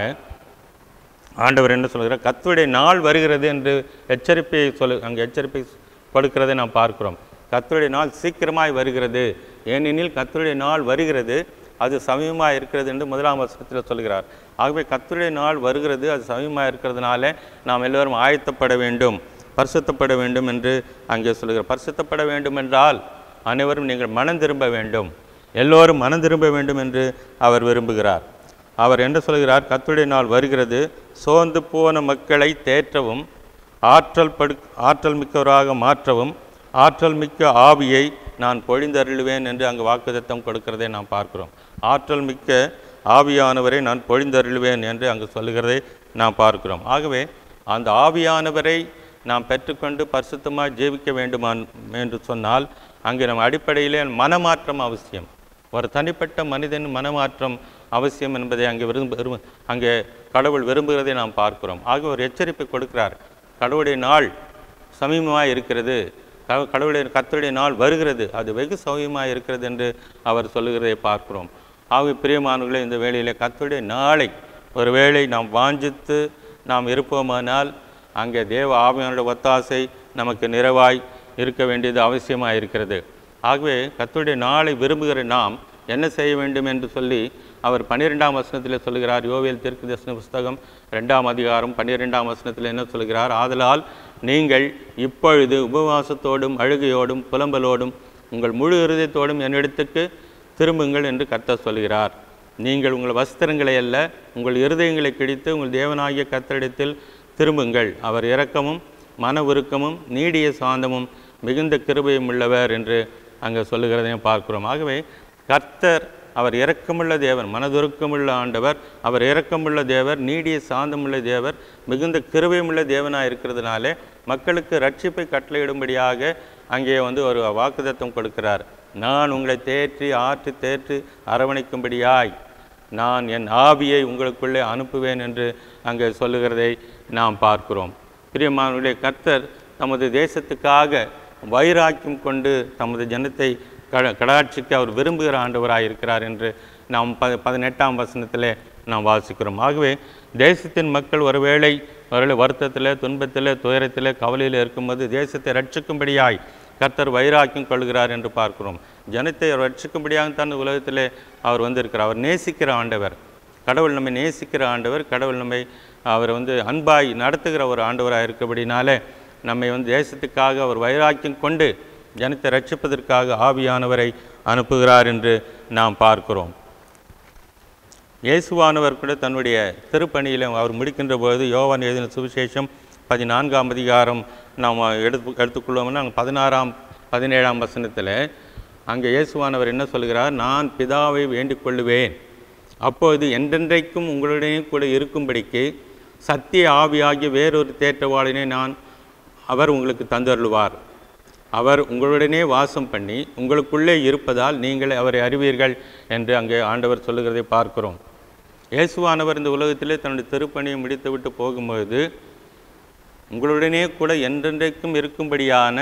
ஆண்டவர் என்ன சொல்கிறார் கத்துடைய நாள் வருகிறது என்று எச்சரிப்பை சொல்லு அங்கே எச்சரிப்பை கொடுக்கிறதை நாம் பார்க்கிறோம் கத்துடைய நாள் சீக்கிரமாய் வருகிறது ஏனெனில் கத்துடைய நாள் வருகிறது அது சமயமாக இருக்கிறது என்று முதலாம் வசனத்தில் சொல்கிறார் ஆகவே கத்துடைய நாள் வருகிறது அது சமயமாக இருக்கிறதுனால நாம் எல்லோரும் ஆயத்தப்பட வேண்டும் பரிசுத்தப்பட வேண்டும் என்று அங்கே சொல்கிறார் பரிசுத்தப்பட வேண்டும் என்றால் அனைவரும் நீங்கள் மனம் திரும்ப வேண்டும் எல்லோரும் மனம் திரும்ப வேண்டும் என்று அவர் விரும்புகிறார் அவர் என்ன சொல்கிறார் கத்துடைய நாள் வருகிறது சோர்ந்து போன மக்களை தேற்றவும் ஆற்றல் படு ஆற்றல் மிக்கவராக மாற்றவும் ஆற்றல் மிக்க ஆவியை நான் பொழிந்தருளுவேன் என்று அங்கு வாக்குத்தத்தம் கொடுக்கிறதை நாம் பார்க்கிறோம் ஆற்றல் மிக்க ஆவியானவரை நான் பொழிந்தருளுவேன் என்று அங்கு சொல்லுகிறதை நாம் பார்க்கிறோம் ஆகவே அந்த ஆவியானவரை நாம் பெற்றுக்கொண்டு பரிசுத்தமாக ஜீவிக்க வேண்டுமான் என்று சொன்னால் அங்கே நம் அடிப்படையிலே மனமாற்றம் அவசியம் ஒரு தனிப்பட்ட மனிதன் மனமாற்றம் அவசியம் என்பதை அங்கே விரும்ப விரும்ப அங்கே கடவுள் விரும்புகிறதை நாம் பார்க்கிறோம் ஆக ஒரு எச்சரிப்பை கொடுக்கிறார் கடவுளுடைய நாள் சமீபமாக இருக்கிறது க- கடவுளுடைய கர்த்தருடைய நாள் வருகிறது அது வெகு சௌரியமாக இருக்கிறது என்று அவர் சொல்லுகிறதை பார்க்கிறோம் ஆகவே பிரியமானவர்களே இந்த வேளையிலே கர்த்தருடைய நாளை ஒருவேளை நாம் வாஞ்சித்து நாம் இருப்போமானால் அங்கே தேவ ஆவியானுடைய ஒத்தாசை நமக்கு நிறைவாய் இருக்க வேண்டியது அவசியமாக இருக்கிறது ஆகவே கர்த்தருடைய நாளை விரும்புகிற நாம் என்ன செய்ய வேண்டும் என்று சொல்லி அவர் பன்னிரெண்டாம் வசனத்தில் சொல்கிறார் யோவேல் தெற்கு தரிசன புஸ்தகம் ரெண்டாம் அதிகாரம் பன்னிரெண்டாம் வசனத்தில் என்ன சொல்கிறார் ஆதலால் நீங்கள் இப்பொழுது உபவாசத்தோடும் அழுகையோடும் புலம்பலோடும் உங்கள் முழு இருதயத்தோடும் என்னிடத்துக்கு திரும்புங்கள் என்று கர்த்தர் சொல்கிறார் நீங்கள் உங்கள் வஸ்திரங்களை அல்ல உங்கள் இருதயங்களை கிழித்து உங்கள் தேவனாகிய கர்த்தரிடத்தில் திரும்புங்கள் அவர் இரக்கமும் மன உருக்கமும் நீடிய சாந்தமும் மிகுந்த கிருபையும் உள்ளவர் என்று அங்கே சொல்லுகிறதையும் பார்க்கிறோம் ஆகவே கர்த்தர் அவர் இரக்கமுள்ள தேவன் மனதுருக்கமுள்ள ஆண்டவர் அவர் இரக்கமுள்ள தேவர் நீடிய சாந்தமுள்ள தேவர் மிகுந்த கிருபையுமுள்ள தேவனாக இருக்கிறதுனாலே மக்களுக்கு ரட்சிப்பை கட்டளையிடும்படியாக அங்கே வந்து ஒரு வாக்குத்தத்தம் கொடுக்கிறார் நான் உங்களை தேற்றி ஆற்றி தேற்றி அரவணைக்கும்படியாய் நான் என் ஆவியை உங்களுக்குள்ளே அனுப்புவேன் என்று அங்கே சொல்லுகிறதை நாம் பார்க்கிறோம் பிரியமானவர்களே கர்த்தர் தமது தேசத்துக்காக வைராக்கியம் கொண்டு தமது ஜனத்தை கட கடாட்சிக்கு அவர் விரும்புகிற ஆண்டவராக இருக்கிறார் என்று நாம் ப பதினெட்டாம் வசனத்திலே நாம் வாசிக்கிறோம் ஆகவே தேசத்தின் மக்கள் ஒருவேளை ஒருவேளை வருத்தத்தில் துன்பத்தில் துயரத்தில் கவலையில் இருக்கும்போது தேசத்தை ரட்சிக்கும்படியாய் கர்த்தர் வைராக்கியம் கொள்கிறார் என்று பார்க்கிறோம் ஜனத்தை அவர் ரட்சிக்கும்படியாக தான் உலகத்திலே அவர் வந்திருக்கிறார் அவர் நேசிக்கிற ஆண்டவர் கடவுள் நம்மை நேசிக்கிற ஆண்டவர் கடவுள் நம்மை அவர் வந்து அன்பாய் நடத்துகிற ஒரு ஆண்டவராக இருக்கபடினாலே நம்மை வந்து தேசத்துக்காக அவர் வைராக்கியம் கொண்டு ஜனத்தை ரட்சிப்பதற்காக ஆவியானவரை அனுப்புகிறார் என்று நாம் பார்க்கிறோம் இயேசுவானவர் கூட தன்னுடைய திருப்பணியில் அவர் முடிக்கின்ற பொழுது யோவான் எழுதின சுவிசேஷம் பதினான்காம் அதிகாரம் நாம் எடுத்து எடுத்துக்கொள்வோம்னா அங்கே பதினாறாம் பதினேழாம் வசனத்தில் அங்கே இயேசுவானவர் என்ன சொல்கிறார் நான் பிதாவை வேண்டிக் கொள்ளுவேன் அப்போது என்றென்றைக்கும் உங்களுடனே கூட இருக்கும்படிக்கு சத்திய ஆவியாகிய வேறொரு தேற்றவாளினை நான் அவர் உங்களுக்கு தந்தருளுவார் அவர் உங்களுடனே வாசம் பண்ணி உங்களுக்குள்ளே இருப்பதால் நீங்கள் அவரை அறிவீர்கள் என்று அங்கே ஆண்டவர் சொல்லுகிறதை பார்க்கிறோம் இயேசுவானவர் இந்த உலகத்திலே தன்னுடைய திருப்பணியை முடித்துவிட்டு போகும்போது உங்களுடனே கூட என்றென்றைக்கும் இருக்கும்படியான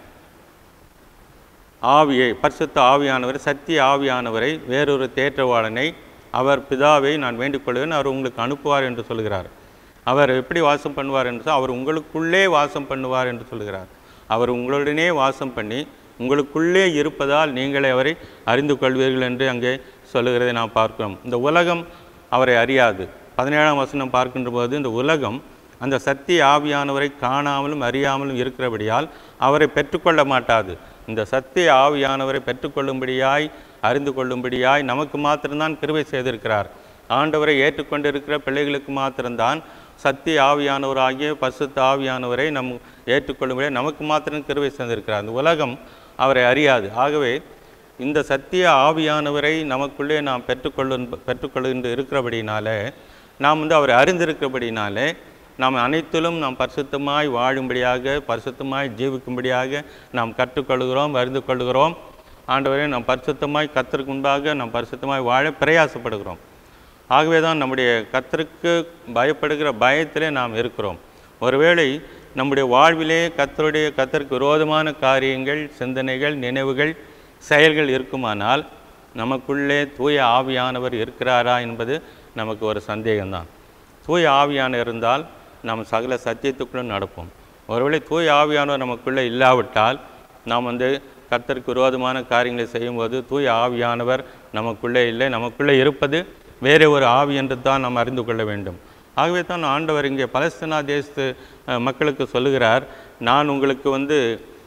ஆவியை பரிசுத்த ஆவியானவரை சத்திய ஆவியானவரை வேறொரு தேற்றவாளனை அவர் பிதாவை நான் வேண்டிக் கொள்வேன் அவர் உங்களுக்கு அனுப்புவார் என்று சொல்கிறார் அவர் எப்படி வாசம் பண்ணுவார் என்று சொல் அவர் உங்களுக்குள்ளே வாசம் பண்ணுவார் என்று சொல்கிறார் அவர் உங்களுடனே வாசம் பண்ணி உங்களுக்குள்ளே இருப்பதால் நீங்களே அவரை அறிந்து கொள்வீர்கள் என்று அங்கே சொல்லுகிறதை நாம் பார்க்கிறோம் இந்த உலகம் அவரை அறியாது பதினேழாம் வசனம் பார்க்கின்ற போது இந்த உலகம் அந்த சத்திய ஆவியானவரை காணாமலும் அறியாமலும் இருக்கிறபடியால் அவரை பெற்றுக்கொள்ள மாட்டாது இந்த சத்திய ஆவியானவரை பெற்றுக்கொள்ளும்படியாய் அறிந்து கொள்ளும்படியாய் நமக்கு மாத்திரம்தான் கிருபை செய்திருக்கிறார் ஆண்டவரை ஏற்றுக்கொண்டிருக்கிற பிள்ளைகளுக்கு மாத்திரம்தான் சத்திய ஆவியானவராகிய பசுத்த ஆவியானவரை நம் ஏற்றுக்கொள்ளும்படியாக நமக்கு மாத்திரம் கிருபை செய்திருக்கிறார் இந்த உலகம் அவரை அறியாது ஆகவே இந்த சத்திய ஆவியானவரை நமக்குள்ளே நாம் பெற்றுக்கொள்ளு பெற்றுக்கொள்கின்ற இருக்கிறபடினாலே நாம் வந்து அவரை அறிந்திருக்கிறபடினாலே நாம் அனைத்திலும் நாம் பரிசுத்தமாய் வாழும்படியாக பரிசுத்தமாய் ஜீவிக்கும்படியாக நாம் கற்றுக்கொள்கிறோம் அறிந்து கொள்கிறோம் ஆண்டவரே நாம் பரிசுத்தமாய் கத்தருக்கு முன்பாக நாம் பரிசுத்தமாய் வாழ பிரயாசப்படுகிறோம் ஆகவே தான் நம்முடைய கத்தருக்கு பயப்படுகிற பயத்திலே நாம் இருக்கிறோம் ஒருவேளை நம்முடைய வாழ்விலே கத்தருடைய கத்தருக்கு விரோதமான காரியங்கள் சிந்தனைகள் நினைவுகள் செயல்கள் இருக்குமானால் நமக்குள்ளே தூய ஆவியானவர் இருக்கிறாரா என்பது நமக்கு ஒரு சந்தேகம்தான் தூய ஆவியான இருந்தால் நாம் சகல சத்தியத்துக்குள்ளும் நடப்போம் ஒருவேளை தூய ஆவியானவர் நமக்குள்ளே இல்லாவிட்டால் நாம் வந்து கர்த்தருக்கு விரோதமான காரியங்களை செய்யும்போது தூய ஆவியானவர் நமக்குள்ளே இல்லை நமக்குள்ளே இருப்பது வேறு ஒரு ஆவி என்று தான் நாம் அறிந்து கொள்ள வேண்டும் ஆகவே தான் ஆண்டவர் இங்கே பலஸ்தீனா தேசத்து அஹ், மக்களுக்கு சொல்லுகிறார் நான் உங்களுக்கு வந்து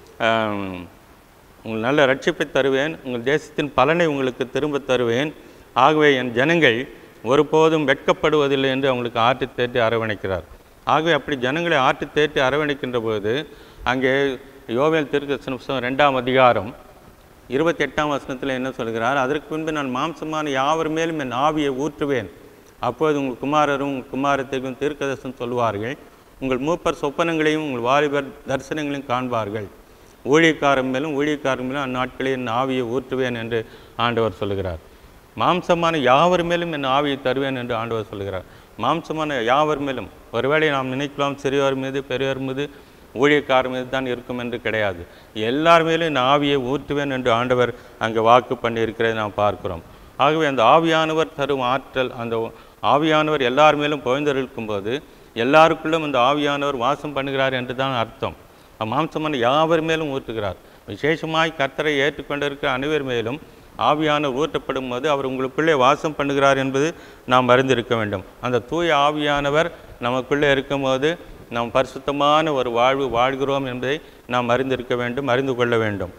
ஆம், உங்கள் நல்ல ரட்சிப்பை தருவேன் உங்கள் தேசத்தின் பலனை உங்களுக்கு திரும்ப தருவேன் ஆகவே என் ஜனங்கள் ஒருபோதும் வெட்கப்படுவதில்லை என்று அவங்களுக்கு ஆற்றி தேற்றி அரவணைக்கிறார் ஆகவே அப்படி ஜனங்களை ஆற்றி தேற்றி அரவணைக்கின்ற போது அங்கே யோவேல் திருக்கசன புஸ்தகம் ரெண்டாம் அதிகாரம் இருபத்தி எட்டாம் வசனத்தில் என்ன சொல்கிறார் அதற்கு பின்பு நான் மாம்சமான யாவர் மேலும் என் ஆவியை ஊற்றுவேன் அப்போது உங்கள் குமாரரும் உங்கள் குமாரத்திற்கும் தீர்க்கதர்சனம் சொல்வார்கள் உங்கள் மூப்பர் சொப்பனங்களையும் உங்கள் வாலிபர் தரிசனங்களையும் காண்பார்கள் ஊழியக்காரன் மேலும் ஊழியக்காரன் மேலும் அந்நாட்களில் என் ஆவியை ஊற்றுவேன் என்று ஆண்டவர் சொல்லுகிறார் மாம்சமான யாவர் மேலும் என் ஆவியை தருவேன் என்று ஆண்டவர் சொல்லுகிறார் மாம்சமான யாவர் மேலும் ஒருவேளை நாம் நினைக்கலாம் சிறியோர் மீது பெரியோர் மீது ஊழியக்காரர் மீது தான் இருக்கும் என்று கிடையாது எல்லார் மேலும் என் ஆவியை ஊற்றுவேன் என்று ஆண்டவர் அங்கே வாக்கு பண்ணியிருக்கிறதை நாம் பார்க்கிறோம் ஆகவே அந்த ஆவியானவர் தரும் ஆற்றல் அந்த ஆவியானவர் எல்லார் மேலும் போது எல்லாருக்குள்ளும் அந்த ஆவியானவர் வாசம் பண்ணுகிறார் என்று தான் அர்த்தம் மாம்சமான யாவர் மேலும் ஊற்றுகிறார் விசேஷமாய் கர்த்தரை ஏற்றுக்கொண்டிருக்கிற அனைவர் மேலும் ஆவியானவர் ஊற்றப்படும் போது அவர் உங்களுக்குள்ளே வாசம் பண்ணுகிறார் என்பது நாம் அறிந்திருக்க வேண்டும் அந்த தூய ஆவியானவர் நமக்குள்ளே இருக்கும்போது நாம் பரிசுத்தமான ஒரு வாழ்வு வாழ்கிறோம் என்பதை நாம் அறிந்திருக்க வேண்டும் அறிந்து கொள்ள வேண்டும்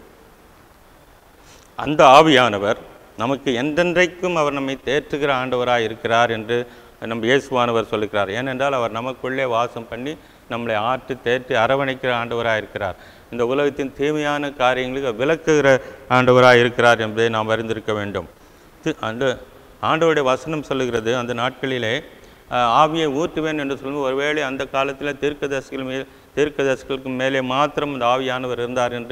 அந்த ஆவியானவர் நமக்கு என்றென்றைக்கும் அவர் நம்மை தேற்றுகிற ஆண்டவராக இருக்கிறார் என்று நம் இயேசுவானவர் சொல்லுகிறார் ஏனென்றால் அவர் நமக்குள்ளே வாசம் பண்ணி நம்மளை ஆற்றி தேற்றி அரவணைக்கிற ஆண்டவராக இருக்கிறார் இந்த உலகத்தின் தீமையான காரியங்களுக்கு விளக்குகிற ஆண்டவராக இருக்கிறார் என்பதை நாம் அறிந்திருக்க வேண்டும் தி- அந்த ஆண்டவருடைய வசனம் சொல்லுகிறது அந்த நாட்களிலே அஹ், ஆவியை ஊற்றுவேன் என்று சொல்லும்போது ஒருவேளை அந்த காலத்தில் தீர்க்கதரிசிகள் மேல் தீர்க்கதரிசிகளுக்கு மேலே மாத்திரம் இந்த ஆவியானவர் இருந்தார் என்று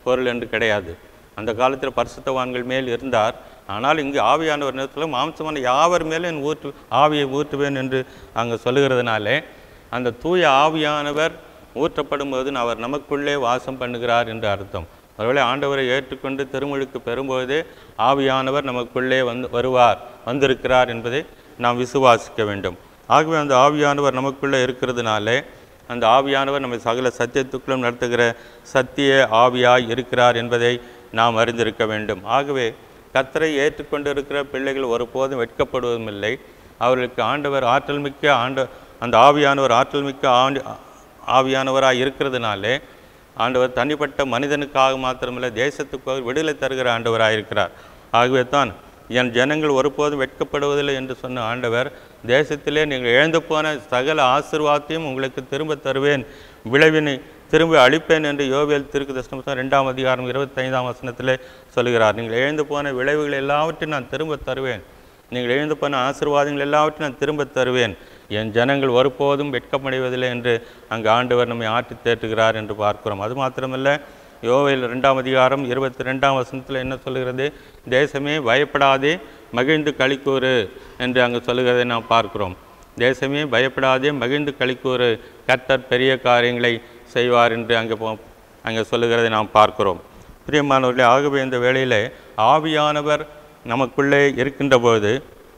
பொருள் என்று கிடையாது அந்த காலத்தில் பரிசுத்தவான்கள் மேல் இருந்தார் ஆனால் இங்கு ஆவியானவர் நேரத்தில் மாம்சமான யாவர் மேலும் என் ஊற்று ஆவியை ஊற்றுவேன் என்று அங்கே சொல்லுகிறதுனாலே அந்த தூய ஆவியானவர் ஊற்றப்படும் போது அவர் நமக்குள்ளே வாசம் பண்ணுகிறார் என்று அர்த்தம் ஒருவேளை ஆண்டவரை ஏற்றுக்கொண்டு திருமுழுக்கு பெறும்போதே ஆவியானவர் நமக்குள்ளே வந்து வருவார் வந்திருக்கிறார் என்பதை நாம் விசுவாசிக்க வேண்டும் ஆகவே அந்த ஆவியானவர் நமக்குள்ளே இருக்கிறதுனாலே அந்த ஆவியானவர் நம்மை சகல சத்தியத்துக்குள்ளும் நடத்துகிற சத்திய ஆவியாய் இருக்கிறார் என்பதை நாம் அறிந்திருக்க வேண்டும் ஆகவே கத்தரை ஏற்றுக்கொண்டிருக்கிற பிள்ளைகள் ஒருபோதும் வெட்கப்படுவதும் இல்லை அவர்களுக்கு ஆண்டவர் ஆற்றல் மிக்க ஆண்ட அந்த ஆவியானவர் ஆற்றல் மிக்க ஆண்டு ஆவியானவராக இருக்கிறதுனாலே ஆண்டவர் தனிப்பட்ட மனிதனுக்காக மாத்திரமல்ல தேசத்துக்கு அவர் விடுதலை தருகிற ஆண்டவராக இருக்கிறார் ஆகவே தான் என் ஜனங்கள் ஒருபோதும் வெட்கப்படுவதில்லை என்று சொன்ன ஆண்டவர் தேசத்திலே நீங்கள் இழந்து போன சகல ஆசீர்வாதத்தையும் உங்களுக்கு திரும்ப தருவேன் விளைவினை திரும்ப அளிப்பேன் என்று யோவேல் திருக்கு தர்சனம் ரெண்டாம் அதிகாரம் இருபத்தைந்தாம் வசனத்திலே சொல்கிறார் நீங்கள் இழந்து போன விளைவுகள் எல்லாவற்றையும் நான் திரும்ப தருவேன் நீங்கள் இழந்து போன ஆசீர்வாதங்கள் எல்லாவற்றையும் நான் திரும்ப தருவேன் என் ஜனங்கள் ஒருபோதும் வெட்கமடைவதில்லை என்று அங்கு ஆண்டவர் நம்மை ஆட்டி தேற்றுகிறார் என்று பார்க்கிறோம் அது மாத்திரமல்ல யோவேல் ரெண்டாம் அதிகாரம் இருபத்தி ரெண்டாம் வசனத்தில் என்ன சொல்கிறது தேசமே பயப்படாதே மகிழ்ந்து களிக்கூறு என்று அங்கு சொல்லுகிறதை நாம் பார்க்கிறோம் தேசமே பயப்படாதே மகிழ்ந்து களிக்கூறு கர்த்தர் பெரிய காரியங்களை செய்வார் என்று அங்கே போ அங்கே சொல்லுகிறதை நாம் பார்க்கிறோம் பிரியமானவர்களே ஆகவே இந்த வேளையிலே ஆவியானவர் நமக்குள்ளே இருக்கின்ற போது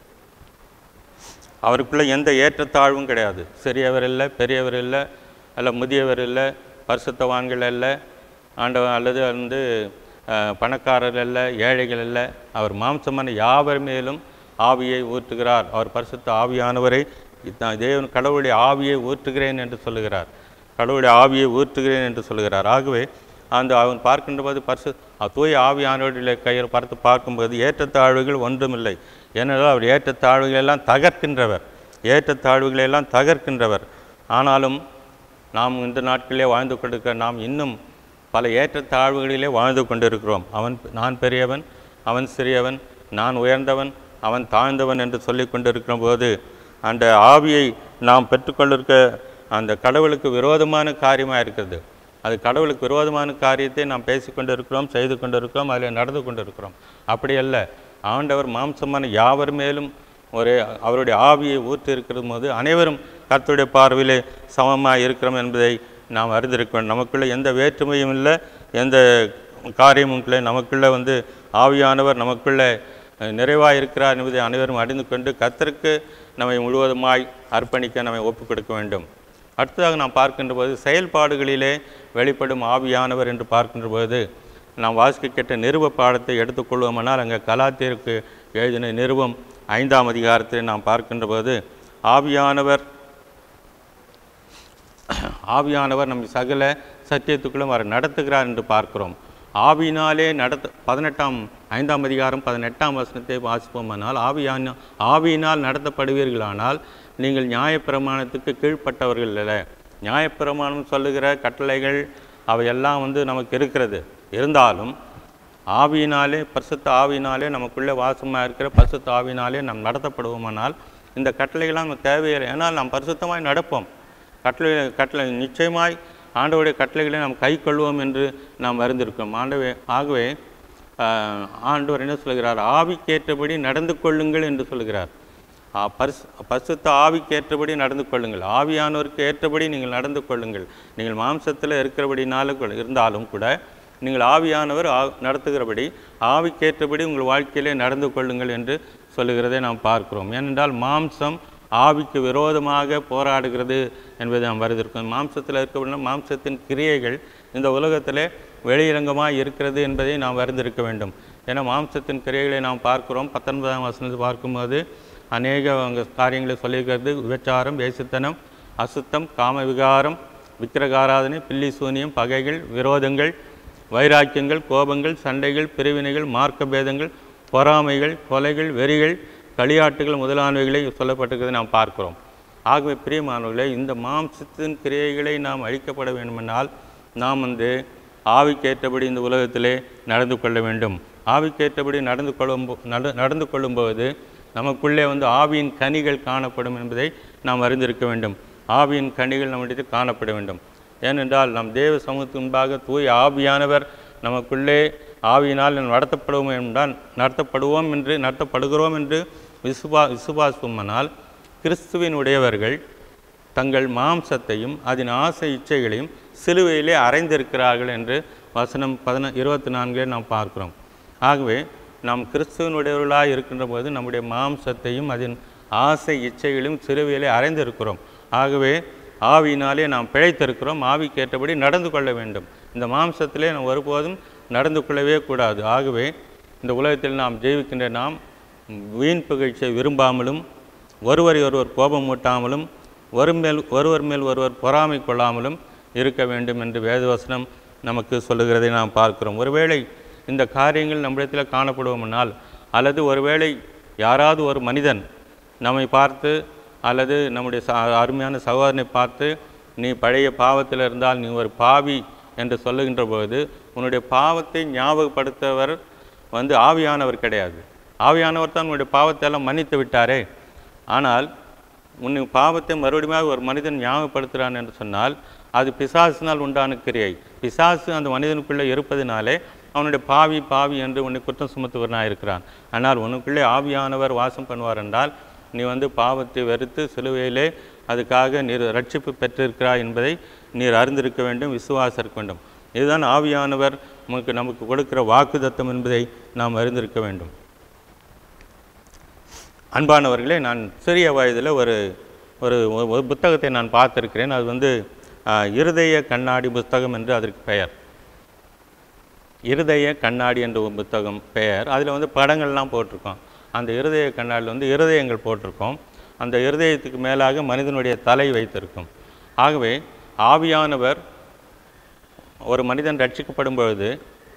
அவருக்குள்ளே எந்த ஏற்றத்தாழ்வும் கிடையாது சிறியவர் இல்லை பெரியவர் இல்லை அல்ல முதியவர் இல்லை பரிசுத்தவான்கள் அல்ல ஆண்டவன் அல்லது வந்து அஹ், பணக்காரர் அல்ல ஏழைகள் அல்ல அவர் மாம்சமான யாவர் மேலும் ஆவியை ஊற்றுகிறார் அவர் பரிசுத்த ஆவியானவரை இதான் தேவன் கடவுளுடைய ஆவியை ஊற்றுகிறேன் என்று சொல்லுகிறார் கடவுளுடைய ஆவியை ஊற்றுகிறேன் என்று சொல்லுகிறார் ஆகவே அந்த அவன் பார்க்கின்ற போது பரிசு தூய ஆவியானவருடைய கையில் பார்த்து பார்க்கும்போது ஏற்றத்தாழ்வுகள் ஒன்றுமில்லை ஏனென்றால் அவர் ஏற்றத்தாழ்வுகளை எல்லாம் தகர்க்கின்றவர் ஏற்றத்தாழ்வுகளை எல்லாம் தகர்க்கின்றவர் ஆனாலும் நாம் இந்த நாட்களிலே வாழ்ந்து கொண்டிருக்கிற நாம் இன்னும் பல ஏற்றத்தாழ்வுகளிலே வாழ்ந்து கொண்டிருக்கிறோம் அவன் நான் பெரியவன் அவன் சிறியவன் நான் உயர்ந்தவன் அவன் தாழ்ந்தவன் என்று சொல்லி கொண்டிருக்கிற போது அந்த ஆவியை நாம் பெற்றுக்கொண்டிருக்க அந்த கடவுளுக்கு விரோதமான காரியமாக இருக்கிறது அது கடவுளுக்கு விரோதமான காரியத்தை நாம் பேசிக்கொண்டு இருக்கிறோம் செய்து கொண்டு இருக்கிறோம் அதில் நடந்து கொண்டு இருக்கிறோம் அப்படி அல்ல ஆண்டவர் மாம்சமான யாவர் மேலும் ஒரு அவருடைய ஆவியை ஊற்றி இருக்கிற போது அனைவரும் கர்த்தருடைய பார்வையிலே சமமாக இருக்கிறோம் என்பதை நாம் அறிந்திருக்க வேண்டும் நமக்குள்ளே எந்த வேற்றுமையும் இல்லை எந்த காரியமும் இல்லை நமக்குள்ளே வந்து ஆவியானவர் நமக்குள்ளே நிறைவாக இருக்கிறார் என்பதை அனைவரும் அறிந்து கொண்டு கர்த்தருக்கு நம்மை முழுவதுமாய் அர்ப்பணிக்க நம்மை ஒப்புக் கொடுக்க வேண்டும் அடுத்ததாக நாம் பார்க்கின்ற போது செயல்பாடுகளிலே வெளிப்படும் ஆவியானவர் என்று பார்க்கின்ற போது நாம் வாசிக்க கேட்ட நிறுவ பாடத்தை எடுத்துக்கொள்வோமானால் அங்கே கலாத்திற்கு எழுதின நிறுவம் ஐந்தாம் அதிகாரத்தில் நாம் பார்க்கின்ற போது ஆவியானவர் ஆவியானவர் நம் சகல சத்தியத்துக்குள்ளும் அவர் நடத்துகிறார் என்று பார்க்கிறோம் ஆவியினாலே நடத்த பதினெட்டாம் ஐந்தாம் அதிகாரம் பதினெட்டாம் வசனத்தை வாசிப்போமானால் ஆவியான ஆவியினால் நடத்தப்படுவீர்களானால் நீங்கள் நியாயப்பிரமாணத்துக்கு கீழ்ப்பட்டவர்கள் இல்லை நியாயப்பிரமாணம் சொல்லுகிற கட்டளைகள் அவையெல்லாம் வந்து நமக்கு இருக்கிறது இருந்தாலும் ஆவியினாலே பரிசுத்த ஆவியினாலே நமக்குள்ளே வாசமாக இருக்கிற பரிசுத்த ஆவியினாலே நாம் நடத்தப்படுவோமானால் இந்த கட்டளைகள்லாம் நமக்கு தேவையில்லை ஏன்னால் நாம் பரிசுத்தமாய் நடப்போம் கட்டளை கட்டளை நிச்சயமாய் ஆண்டவருடைய கட்டளைகளை நாம் கை கொள்வோம் என்று நாம் அறிந்திருக்கிறோம் ஆண்டவே ஆகவே ஆஹ், ஆண்டவர் என்ன சொல்கிறார் ஆவிக்கேற்றபடி நடந்து கொள்ளுங்கள் என்று சொல்கிறார் ஆ, பரிசு பரிசுத்த ஆவிக்கேற்றபடி நடந்து கொள்ளுங்கள் ஆவியானவருக்கு ஏற்றபடி நீங்கள் நடந்து கொள்ளுங்கள் நீங்கள் மாம்சத்தில் இருக்கிறபடினால கூட- இருந்தாலும் கூட நீங்கள் ஆவியானவர் ஆ நடத்துகிறபடி ஆவிக்கேற்றபடி உங்கள் வாழ்க்கையிலே நடந்து கொள்ளுங்கள் என்று சொல்லுகிறதை நாம் பார்க்கிறோம் ஏனென்றால் மாம்சம் ஆவிக்கு விரோதமாக போராடுகிறது என்பதை நாம் வருதிருக்கோம் மாம்சத்தில் இருக்கக்கூடிய மாம்சத்தின் கிரியைகள் இந்த உலகத்திலே வெளியரங்கமாக இருக்கிறது என்பதை நாம் அறிந்திருக்க வேண்டும் ஏன்னா மாம்சத்தின் கிரியைகளை நாம் பார்க்கிறோம் பத்தொன்பதாம் வசனத்தை பார்க்கும்போது அநேக அங்க காரியங்களை சொல்லியிருக்கிறது விபச்சாரம் வேசித்தனம் அசுத்தம் காம விகாரம் விக்கிரகாராதனை பில்லி சூனியம் பகைகள் விரோதங்கள் வைராக்கியங்கள் கோபங்கள் சண்டைகள் பிரிவினைகள் மார்க்க பேதங்கள் பொறாமைகள் கொலைகள் வெறிகள் களியாட்டுகள் முதலானவைகளை சொல்லப்பட்டிருக்கிறதை நாம் பார்க்கிறோம் ஆகவே பிரியமானவர்களே இந்த மாம்சத்தின் கிரியைகளை நாம் அழிக்கப்பட வேண்டுமென்றால் நாம் வந்து ஆவிக்கேற்றபடி இந்த உலகத்திலே நடந்து கொள்ள வேண்டும் ஆவிக்கேற்றபடி நடந்து கொள்ளும் போ- நட நடந்து கொள்ளும்போது நமக்குள்ளே வந்து ஆவியின் கனிகள் காணப்படும் என்பதை நாம் அறிந்திருக்க வேண்டும் ஆவியின் கனிகள் நம்மிடத்தில் காணப்பட வேண்டும் ஏனென்றால் நம் தேவ சமூகத்தின் முன்பாக தூய ஆவியானவர் நமக்குள்ளே ஆவியினால் நடத்தப்படுவோம் என்றால் நடத்தப்படுவோம் என்று நடத்தப்படுகிறோம் என்று விசுவா விசுவாசமானால் கிறிஸ்துவின் உடையவர்கள் தங்கள் மாம்சத்தையும் அதன் ஆசை இச்சைகளையும் சிலுவையிலே அறைந்திருக்கிறார்கள் என்று வசனம் பதின இருபத்தி நான்கிலே நாம் பார்க்கிறோம் ஆகவே நாம் கிறிஸ்துவனுடையவர்களாக இருக்கின்ற போது நம்முடைய மாம்சத்தையும் அதன் ஆசை இச்சைகளையும் சிலுவையிலே அறைந்திருக்கிறோம் ஆகவே ஆவியினாலே நாம் பிழைத்திருக்கிறோம் ஆவிக்கேற்றபடி நடந்து கொள்ள வேண்டும் இந்த மாம்சத்திலே நாம் ஒருபோதும் நடந்து கொள்ளவே கூடாது ஆகவே இந்த உலகத்தில் நாம் ஜெயிக்கின்ற நாம் வீண் புகழ்ச்சியை விரும்பாமலும் ஒருவரை ஒருவர் கோபம் மூட்டாமலும் ஒரு மேல் ஒருவர் மேல் ஒருவர் பொறாமை கொள்ளாமலும் இருக்க வேண்டும் என்று வேதவசனம் நமக்கு சொல்லுகிறதை நாம் பார்க்கிறோம் ஒருவேளை இந்த காரியங்கள் நம்மிடத்தில் காணப்படுவோம்னால் அல்லது ஒருவேளை யாராவது ஒரு மனிதன் நம்மை பார்த்து அல்லது நம்முடைய ச அருமையான சகோதரனை பார்த்து நீ பழைய பாவத்தில் இருந்தால் நீ ஒரு பாவி என்று சொல்லுகின்ற போது உன்னுடைய பாவத்தை ஞாபகப்படுத்தவர் வந்து ஆவியானவர் கிடையாது ஆவியானவர் தான் உன்னுடைய பாவத்தை எல்லாம் மன்னித்து விட்டாரே ஆனால் உன்னை பாவத்தை மறுபடியும் ஒரு மனிதன் ஞாபகப்படுத்துகிறான் என்று சொன்னால் அது பிசாசினால் உண்டான கிரியை பிசாசு அந்த மனிதனுக்குள்ளே இருப்பதினாலே அவனுடைய பாவி பாவி என்று உன்னை குற்றம் சுமத்துவனாக இருக்கிறான் ஆனால் உனக்குள்ளே ஆவியானவர் வாசம் பண்ணுவார் என்றால் நீ வந்து பாவத்தை வெறுத்து சிலுவையிலே அதுக்காக நீர் ரட்சிப்பு பெற்றிருக்கிறாய் என்பதை நீர் அறிந்திருக்க வேண்டும் விசுவாசிக்க வேண்டும் இதுதான் ஆவியானவர் நமக்கு நமக்கு கொடுக்கிற வாக்குதத்தம் என்பதை நாம் அறிந்திருக்க வேண்டும் அன்பானவர்களே நான் சிறிய வயதில் ஒரு ஒரு ஒரு புத்தகத்தை நான் பார்த்திருக்கிறேன் அது வந்து ஆ, இருதய கண்ணாடி புத்தகம் என்று அதற்கு பெயர் இருதய கண்ணாடி என்ற ஒரு புத்தகம் பெயர் அதில் வந்து படங்கள்லாம் போட்டிருக்கோம் அந்த இருதய கண்ணாடியில் வந்து இருதயங்கள் போட்டிருக்கோம் அந்த இருதயத்துக்கு மேலாக மனிதனுடைய தலை வைத்திருக்கும் ஆகவே ஆவியானவர் ஒரு மனிதன் ரட்சிக்கப்படும் பொழுது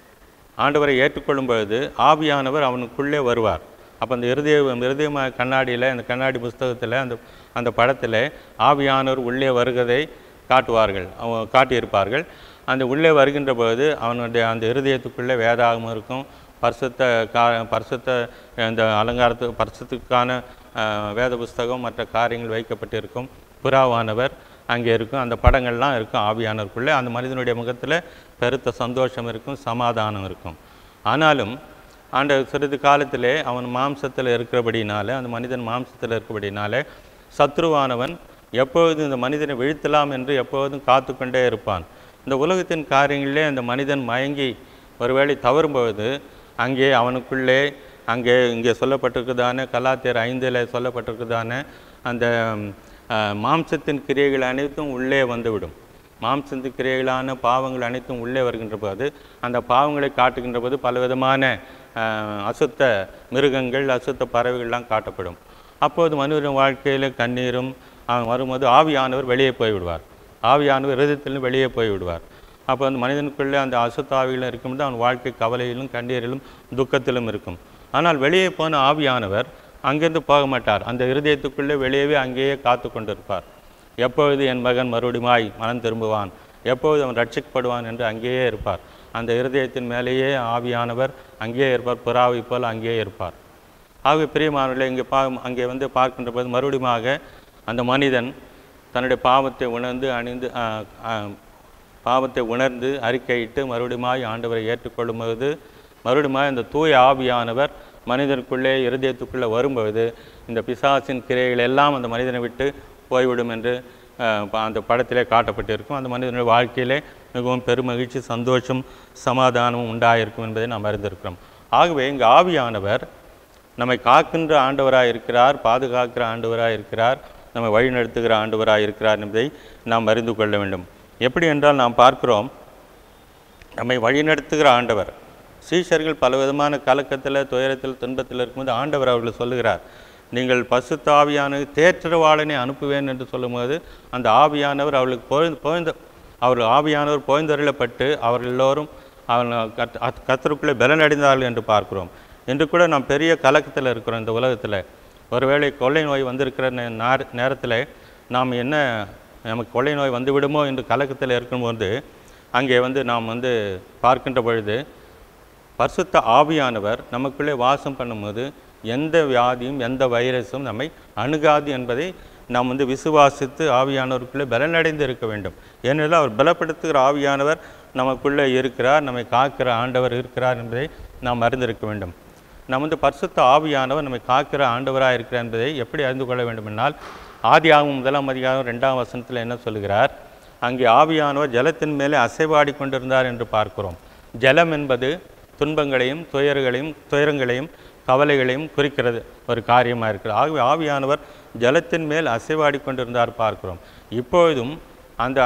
ஆண்டவரை ஏற்றுக்கொள்ளும் பொழுது ஆவியானவர் அவனுக்குள்ளே வருவார் அப்போ அந்த இருதய இருதய கண்ணாடியில் அந்த கண்ணாடி புஸ்தகத்தில் அந்த அந்த படத்தில் ஆவியானவர் உள்ளே வருகிறதை காட்டுவார்கள் அவங்க காட்டியிருப்பார்கள் அந்த உள்ளே வருகின்ற பொழுது அவனுடைய அந்த இருதயத்துக்குள்ளே வேதாகமம் இருக்கும் பரிசுத்த கா பரிசுத்த இந்த அலங்காரத்து பரிசுத்துக்கான அஹ், வேத புஸ்தகம் மற்ற காரியங்கள் வைக்கப்பட்டிருக்கும் புறாவானவர் அங்கே இருக்கும் அந்த படங்கள்லாம் இருக்கும் ஆவியானவருக்குள்ளே அந்த மனிதனுடைய முகத்தில் பெருத்த சந்தோஷம் இருக்கும் சமாதானம் இருக்கும் ஆனாலும் ஆண்ட சிறிது காலத்திலே அவன் மாம்சத்தில் இருக்கிறபடினால அந்த மனிதன் மாம்சத்தில் இருக்கிறபடினால சத்ருவானவன் எப்பொழுதும் இந்த மனிதனை வீழ்த்தலாம் என்று எப்பொழுதும் காத்து கொண்டே இருப்பான் இந்த உலகத்தின் காரியங்களிலே அந்த மனிதன் மயங்கி ஒருவேளை தவறும் பொழுது அங்கே அவனுக்குள்ளே அங்கே இங்கே சொல்லப்பட்டிருக்குதான கலாத்தியர் ஐந்தில் சொல்லப்பட்டிருக்குதான அந்த ம், அஹ், மாம்சத்தின் கிரியைகள் அனைத்தும் உள்ளே வந்துவிடும் மாம்சத்து கிரியைகளான பாவங்கள் அனைத்தும் உள்ளே வருகின்ற போது அந்த பாவங்களை காட்டுகின்ற போது பலவிதமான அஹ், அசுத்த மிருகங்கள் அசுத்த பறவைகள்லாம் காட்டப்படும் அப்போது மனிதன் வாழ்க்கையில் கண்ணீரும் அவன் வரும்போது ஆவியானவர் வெளியே போய்விடுவார் ஆவியானவர் இருதயத்திலும் வெளியே போய்விடுவார் அப்போ அந்த மனிதனுக்குள்ளே அந்த அசுத்த ஆவிகளும் இருக்கும்போது அவன் வாழ்க்கை கவலையிலும் கண்ணீரிலும் துக்கத்திலும் இருக்கும் ஆனால் வெளியே போன ஆவியானவர் அங்கிருந்து போக மாட்டார் அந்த இருதயத்துக்குள்ளே வெளியவே அங்கேயே காத்து கொண்டிருப்பார் எப்பொழுது என் மகன் மறுபடியுமாய் மனம் திரும்புவான் எப்பொழுது அவன் ரட்சிக்கப்படுவான் என்று அங்கேயே இருப்பார் அந்த இருதயத்தின் மேலேயே ஆவியானவர் அங்கேயே இருப்பார் புறாவை போல் அங்கேயே இருப்பார் ஆகவே பிரியமானவர்களே இங்கே பா அங்கே வந்து பார்க்கின்ற போது மறுபடியுமாக அந்த மனிதன் தன்னுடைய பாவத்தை உணர்ந்து அணிந்து ஆ, ஆ, பாவத்தை உணர்ந்து அறிக்கையிட்டு மறுபடியுமாய் ஆண்டவரை ஏற்றுக்கொள்ளும் பொழுது மறுபடியுமாய் அந்த தூய ஆவியானவர் மனிதனுக்குள்ளே இருதயத்துக்குள்ளே வரும்பொழுது இந்த பிசாசின் கிரைகள் எல்லாம் அந்த மனிதனை விட்டு போய்விடும் என்று அஹ், ப- அந்த படத்திலே காட்டப்பட்டிருக்கும் அந்த மனிதனுடைய வாழ்க்கையிலே மிகவும் பெருமகிழ்ச்சி சந்தோஷம் சமாதானமும் உண்டாயிருக்கும் என்பதை நாம் அறிந்திருக்கிறோம் ஆகவே இங்கு ஆவியானவர் நம்மை காக்கின்ற ஆண்டவராக இருக்கிறார் பாதுகாக்கிற ஆண்டவராக இருக்கிறார் நம்மை வழிநடத்துகிற ஆண்டவராக இருக்கிறார் என்பதை நாம் அறிந்து கொள்ள வேண்டும் எப்படி என்றால் நாம் பார்க்கிறோம் நம்மை வழிநடத்துகிற ஆண்டவர் சீஷர்கள் பலவிதமான கலக்கத்தில் துயரத்தில் துன்பத்தில் இருக்கும்போது ஆண்டவர் அவர்கள் சொல்லுகிறார் நீங்கள் பசுத்த ஆவியான தேற்றவாளனை அனுப்புவேன் என்று சொல்லும்போது அந்த ஆவியானவர் அவர்களுக்கு போய்ந்து போய்ந்த அவர் ஆவியானவர் போய்ந்தருளப்பட்டு அவர்கள் எல்லோரும் அவன் கத் அத்- கர்த்தருக்குள்ளே பலனடைந்தார்கள் என்று பார்க்கிறோம் இன்று கூட நாம் பெரிய கலக்கத்தில் இருக்கிறோம் இந்த உலகத்தில் ஒருவேளை கொள்ளை நோய் வந்திருக்கிற நே- நார்- நேரத்தில் நாம் என்ன நமக்கு கொள்ளை நோய் வந்து விடுமோ என்று கலக்கத்தில் இருக்கும்போது அங்கே வந்து நாம் வந்து பார்க்கின்ற பொழுது பரிசுத்த ஆவியானவர் நமக்குள்ளே வாசம் பண்ணும்போது எந்த வியாதியும் எந்த வைரஸும் நம்மை அணுகாது என்பதை நாம் வந்து விசுவாசித்து ஆவியானவருக்குள்ளே பலனடைந்து இருக்க வேண்டும் ஏனென்றால் அவர் பலப்படுத்துகிற ஆவியானவர் நமக்குள்ளே இருக்கிறார் நம்மை காக்கிற ஆண்டவர் இருக்கிறார் என்பதை நாம் அறிந்திருக்க வேண்டும் நாம் வந்து பரிசுத்த ஆவியானவர் நம்மை காக்கிற ஆண்டவராக இருக்கிறார் என்பதை எப்படி அறிந்து கொள்ள வேண்டுமென்றால் ஆதி ஆகும் முதலாம் அதிகாரம் ரெண்டாம் வசனத்தில் என்ன சொல்கிறார் அங்கே ஆவியானவர் ஜலத்தின் மேலே அசைவாடி கொண்டிருந்தார் என்று பார்க்கிறோம் ஜலம் என்பது துன்பங்களையும் துயர்களையும் துயரங்களையும் கவலைகளையும் குறிக்கிறது ஒரு காரியமாக இருக்கிறது ஆகவே ஆவியானவர் ஜலத்தின் மேல் அசைவாடி கொண்டிருந்தார் பார்க்கிறோம் இப்பொழுதும் அந்த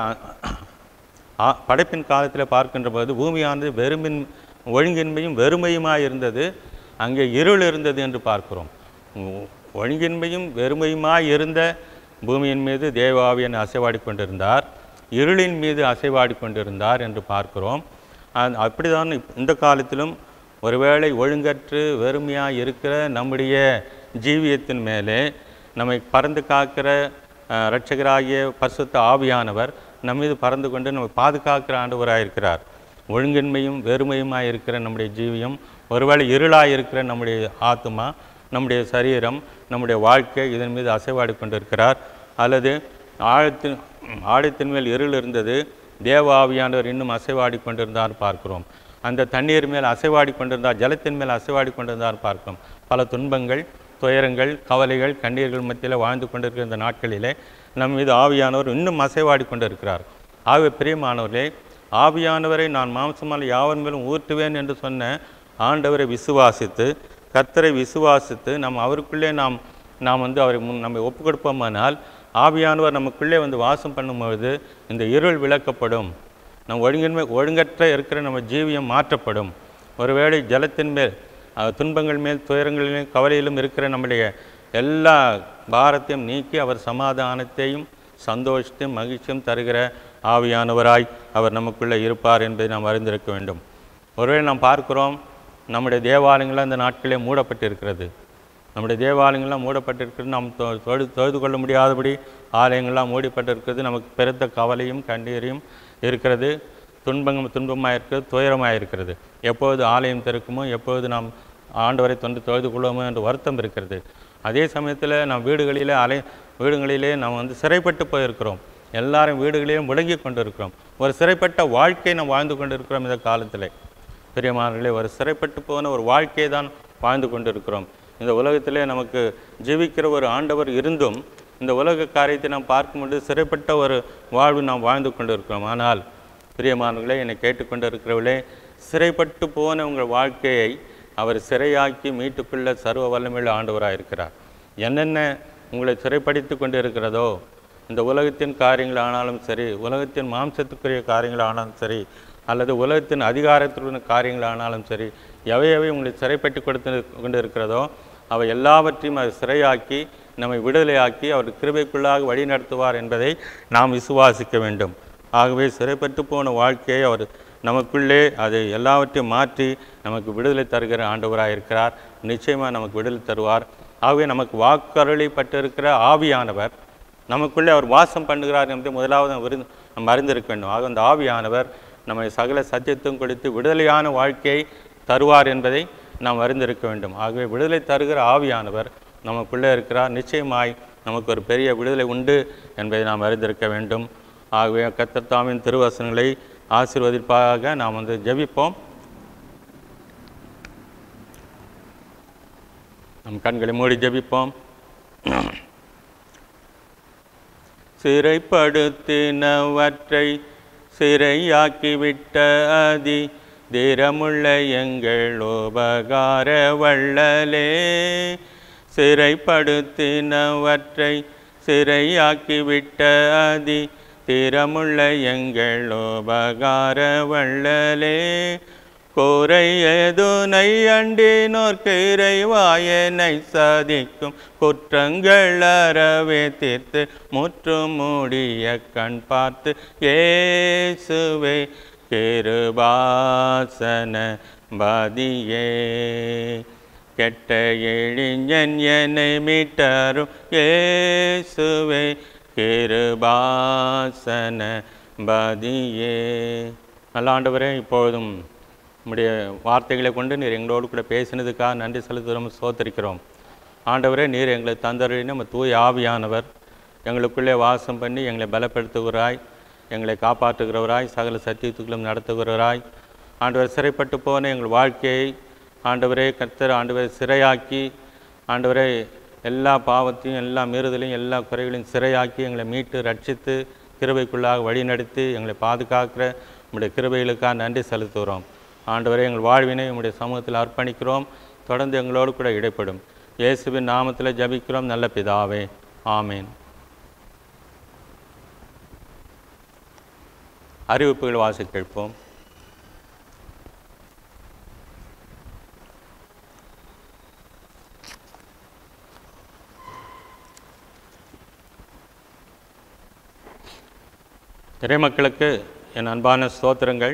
ஆ- படைப்பின் காலத்தில் பார்க்கின்ற போது பூமியானது வெறுமின் ஒழுங்கின்மையும் வெறுமையுமாய் இருந்தது அங்கே இருள் இருந்தது என்று பார்க்கிறோம் ஒ- ஒழுங்கின்மையும் வெறுமையுமாய் இருந்த பூமியின் மீது தேவாவியன் அசைவாடி கொண்டிருந்தார் இருளின் மீது அசைவாடி கொண்டிருந்தார் என்று பார்க்கிறோம் அ- அப்படிதான் இப்- இந்த காலத்திலும் ஒருவேளை ஒழுங்கற்று வெறுமையாக இருக்கிற நம்முடைய ஜீவியத்தின் மேலே நம்மை பறந்து காக்கிற அஹ், இரட்சகராகிய பரிசுத்த ஆவியானவர் நம்ம மீது பறந்து கொண்டு நம்மை பாதுகாக்கிற ஆண்டவராக இருக்கிறார் ஒழுங்கின்மையும் வெறுமையுமாய் இருக்கிற நம்முடைய ஜீவியம் ஒருவேளை இருளாக இருக்கிற நம்முடைய ஆத்மா நம்முடைய சரீரம் நம்முடைய வாழ்க்கை இதன் மீது அசைவாடி கொண்டிருக்கிறார் அல்லது ஆழத்தின் ஆழத்தின் மேல் இருள் இருந்தது தேவ ஆவியானவர் இன்னும் அசைவாடி கொண்டிருந்தார் பார்க்கிறோம் அந்த தண்ணீர் மேல் அசைவாடி கொண்டிருந்தார் ஜலத்தின் மேல் அசைவாடி கொண்டிருந்தார் பார்க்கிறோம் பல துன்பங்கள் துயரங்கள் கவலைகள் கண்ணீர்கள் மத்தியில் வாழ்ந்து கொண்டிருக்கிற இந்த நாட்களிலே நம் மீது ஆவியானவர் இன்னும் அசைவாடி கொண்டிருக்கிறார் ஆகவே பிரியமானவர்களே ஆவியானவரை நான் மாம்சமால் யாவர் மேலும் ஊற்றுவேன் என்று சொன்ன ஆண்டவரை விசுவாசித்து கர்த்தரை விசுவாசித்து நாம் அவருக்குள்ளே நாம் நாம் வந்து அவரை முன் நம்மை ஒப்பு கொடுப்போமானால் ஆவியானவர் நமக்குள்ளே வந்து வாசம் பண்ணும்பொழுது இந்த இருள் விளக்கப்படும் நம் ஒழுங்கின்மை ஒழுங்கற்ற இருக்கிற நம்ம ஜீவியம் மாற்றப்படும் ஒருவேளை ஜலத்தின் மேல் அஹ், துன்பங்கள் மேல் துயரங்களிலும் கவலையிலும் இருக்கிற நம்முடைய எல்லா பாரத்தையும் நீக்கி அவர் சமாதானத்தையும் சந்தோஷத்தையும் மகிழ்ச்சியும் தருகிற ஆவியானவராய் அவர் நமக்குள்ளே இருப்பார் என்பதை நாம் அறிந்திருக்க வேண்டும் ஒருவேளை நாம் பார்க்கிறோம் நம்முடைய தேவாலயங்கள்லாம் இந்த நாட்களே மூடப்பட்டிருக்கிறது நம்முடைய தேவாலயங்கள்லாம் மூடப்பட்டிருக்கிறது நாம் தொ- தொழு தொழுது கொள்ள முடியாதபடி ஆலயங்கள்லாம் மூடிப்பட்டிருக்கிறது நமக்கு பெருத்த கவலையும் கண்ணீரையும் இருக்கிறது துன்பம் துன்பமாக இருக்கிறது துயரமாக இருக்கிறது எப்பொழுது ஆலயம் திறக்குமோ எப்பொழுது நாம் ஆண்டவரை தொண்டு தொழுது கொள்வோமோ என்ற வருத்தம் இருக்கிறது அதே சமயத்தில் நாம் வீடுகளிலே அலை வீடுகளிலே நாம் வந்து சிறைப்பட்டு போயிருக்கிறோம் எல்லாரும் வீடுகளிலும் முடங்கி கொண்டு இருக்கிறோம் ஒரு சிறைப்பட்ட வாழ்க்கை நாம் வாழ்ந்து கொண்டு இருக்கிறோம் இந்த காலத்தில் பெரியமானர்களே ஒரு சிறைப்பட்டு போன ஒரு வாழ்க்கையை தான் வாழ்ந்து கொண்டிருக்கிறோம் இந்த உலகத்திலே நமக்கு ஜீவிக்கிற ஒரு ஆண்டவர் இருந்தும் இந்த உலக காரியத்தை நாம் பார்க்கும்போது சிறைப்பட்ட ஒரு வாழ்வு நாம் வாழ்ந்து கொண்டிருக்கிறோம் ஆனால் பிரியமானவர்களே என்னை கேட்டுக்கொண்டு இருக்கிறவர்களே சிறைப்பட்டு போன உங்கள் வாழ்க்கையை அவர் சிறையாக்கி மீட்டுக்குள்ள சர்வ வல்லமையுள்ள ஆண்டவராக இருக்கிறார் என்னென்ன உங்களை சிறைப்படுத்தி கொண்டு இருக்கிறதோ இந்த உலகத்தின் காரியங்கள் ஆனாலும் சரி உலகத்தின் மாம்சத்துக்குரிய காரியங்கள் ஆனாலும் சரி அல்லது உலகத்தின் அதிகாரத்துடன் காரியங்கள் ஆனாலும் சரி எவை எவை உங்களை சிறைப்பட்டு கொடுத்து கொண்டு இருக்கிறதோ அவை எல்லாவற்றையும் அவர் சிறையாக்கி நம்மை விடுதலையாக்கி அவர் கிருபைக்குள்ளாக வழி நடத்துவார் என்பதை நாம் விசுவாசிக்க வேண்டும் ஆகவே சிறைப்பட்டு போன வாழ்க்கையை அவர் நமக்குள்ளே அது எல்லாவற்றையும் மாற்றி நமக்கு விடுதலை தருகிற ஆண்டவராக இருக்கிறார் நிச்சயமாக நமக்கு விடுதலை தருவார் ஆகவே நமக்கு வாக்கருளிப்பட்டிருக்கிற ஆவியானவர் நமக்குள்ளே அவர் வாசம் பண்ணுகிறார் என்பதை முதலாவது நாம் விருந்து நம்ம அறிந்திருக்க வேண்டும் ஆக அந்த ஆவியானவர் நம்மை சகல சத்தியத்தும் கொடுத்து விடுதலையான வாழ்க்கையை தருவார் என்பதை நாம் அறிந்திருக்க வேண்டும் ஆகவே விடுதலை தருகிற ஆவியானவர் நமக்குள்ளே இருக்கிறார் நிச்சயமாய் நமக்கு ஒரு பெரிய விடுதலை உண்டு என்பதை நாம் அறிந்திருக்க வேண்டும் ஆகவே கத்தத்தாமின் திருவசனங்களை ஆசீர்வதிப்பாக நாம் வந்து ஜெபிப்போம் நம் கண்களை மூடி ஜெபிப்போம் சிறைப்படுத்தினவற்றை சிறையாக்கிவிட்ட அதி தீரமுள்ள எங்கள் உபகார வள்ளலே சிறைப்படுத்தினவற்றை சிறையாக்கிவிட்ட அதி தீரமுள்ள எங்கள் உபகார வள்ளலே கோரை ஏதுனை அண்டினோர்க்கு இறைவாயனை சாதிக்கும் குற்றங்கள் அறவே தீர்த்து முற்றும் மூடிய கண் பார்த்து இயேசுவே கிருபாசன பதியே கெட்ட எழிஞன் என்னை மீட்டரும் இயேசுவே கிருபாசன பதியே நல்ல ஆண்டவரே இப்பொழுதும் உம்முடைய வார்த்தைகளை கொண்டு நீர் எங்களோடு கூட பேசினதுக்காக நன்றி செலுத்துகிறோம் சோத்தரிக்கிறோம் ஆண்டவரே நீர் எங்களை தந்தரின் நம்ம தூய் ஆவியானவர் எங்களுக்குள்ளே வாசம் பண்ணி எங்களை பலப்படுத்துகிறாய் எங்களை காப்பாற்றுகிறவராய் சகல சத்தியத்துக்களும் நடத்துகிறவராய் ஆண்டவர் சிறைப்பட்டு போன எங்கள் வாழ்க்கையை ஆண்டவரே கர்த்தர் ஆண்டவரை சிறையாக்கி ஆண்டவரே எல்லா பாவத்தையும் எல்லா மீறுதலையும் எல்லா குறைகளையும் சிறையாக்கி எங்களை மீட்டு ரட்சித்து கிருபைக்குள்ளாக வழிநடத்தி எங்களை பாதுகாக்கிற உம்முடைய கிருபைகளுக்காக நன்றி செலுத்துகிறோம் ஆண்டவரே எங்கள் வாழ்வினை உம்முடைய சமூகத்தில் அர்ப்பணிக்கிறோம் தொடர்ந்து எங்களோடு கூட இடைப்படும் இயேசுவின் நாமத்தில் ஜபிக்கிறோம் நல்ல பிதாவே ஆமீன் அறிவிப்புகள் வாசி கேட்போம் இறைமக்களுக்கு என் அன்பான ஸ்தோத்திரங்கள்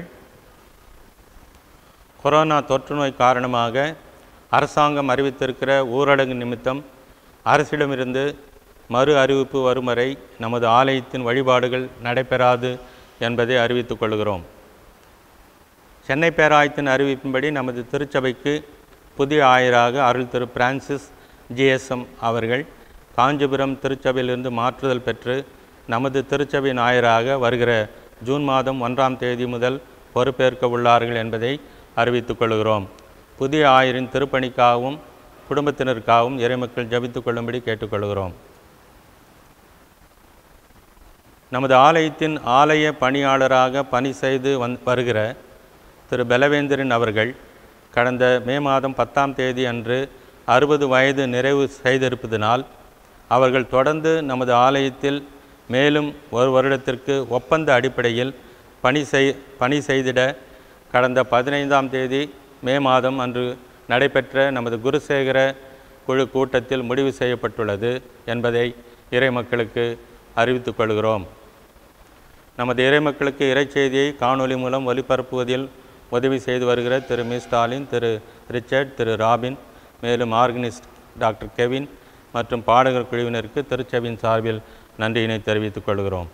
கொரோனா தொற்று நோய் காரணமாக அரசாங்கம் அறிவித்திருக்கிற ஊரடங்கு நிமித்தம் அரசிடமிருந்து மறு அறிவிப்பு வரும் வரை நமது ஆலயத்தின் வழிபாடுகள் நடைபெறாது என்பதை அறிவித்துக் கொள்கிறோம் சென்னை பேராயத்தின் அறிவிப்பின்படி நமது திருச்சபைக்கு புதிய ஆயராக அருள் திரு பிரான்சிஸ் ஜிஎஸ்எம் அவர்கள் காஞ்சிபுரம் திருச்சபையிலிருந்து மாற்றுதல் பெற்று நமது திருச்சபையின் ஆயராக வருகிற ஜூன் மாதம் ஒன்றாம் தேதி முதல் பொறுப்பேற்க உள்ளார்கள் என்பதை அறிவித்துக் கொள்கிறோம் புதிய ஆயரின் திருப்பணிக்காகவும் குடும்பத்தினருக்காகவும் இறைமக்கள் ஜபித்துக் கொள்ளும்படி கேட்டுக்கொள்கிறோம் நமது ஆலயத்தின் ஆலய பணியாளராக பணி செய்து வந் வருகிற திரு பலவேந்திரன் அவர்கள் கடந்த மே மாதம் பத்தாம் தேதி அன்று அறுபது வயது நிறைவு செய்திருப்பதனால் அவர்கள் தொடர்ந்து நமது ஆலயத்தில் மேலும் ஒரு வருடத்திற்கு ஒப்பந்த அடிப்படையில் பணி செய் பணி செய்திட கடந்த பதினைந்தாம் தேதி மே மாதம் அன்று நடைபெற்ற நமது குருசேகர குழு கூட்டத்தில் முடிவு செய்யப்பட்டுள்ளது என்பதை இறை மக்களுக்கு அறிவித்துக் கொள்கிறோம் நமது இறைமக்களுக்கு இறைச்செய்தியை காணொளி மூலம் ஒலிபரப்புவதில் உதவி செய்து வருகிற திரு மி ஸ்டாலின் திரு ரிச்சர்ட் திரு ராபின் மேலும் ஆர்கனிஸ்ட் டாக்டர் கெவின் மற்றும் பாடகர் குழுவினருக்கு திருச்சபையின் சார்பில் நன்றியினை தெரிவித்துக் கொள்கிறோம்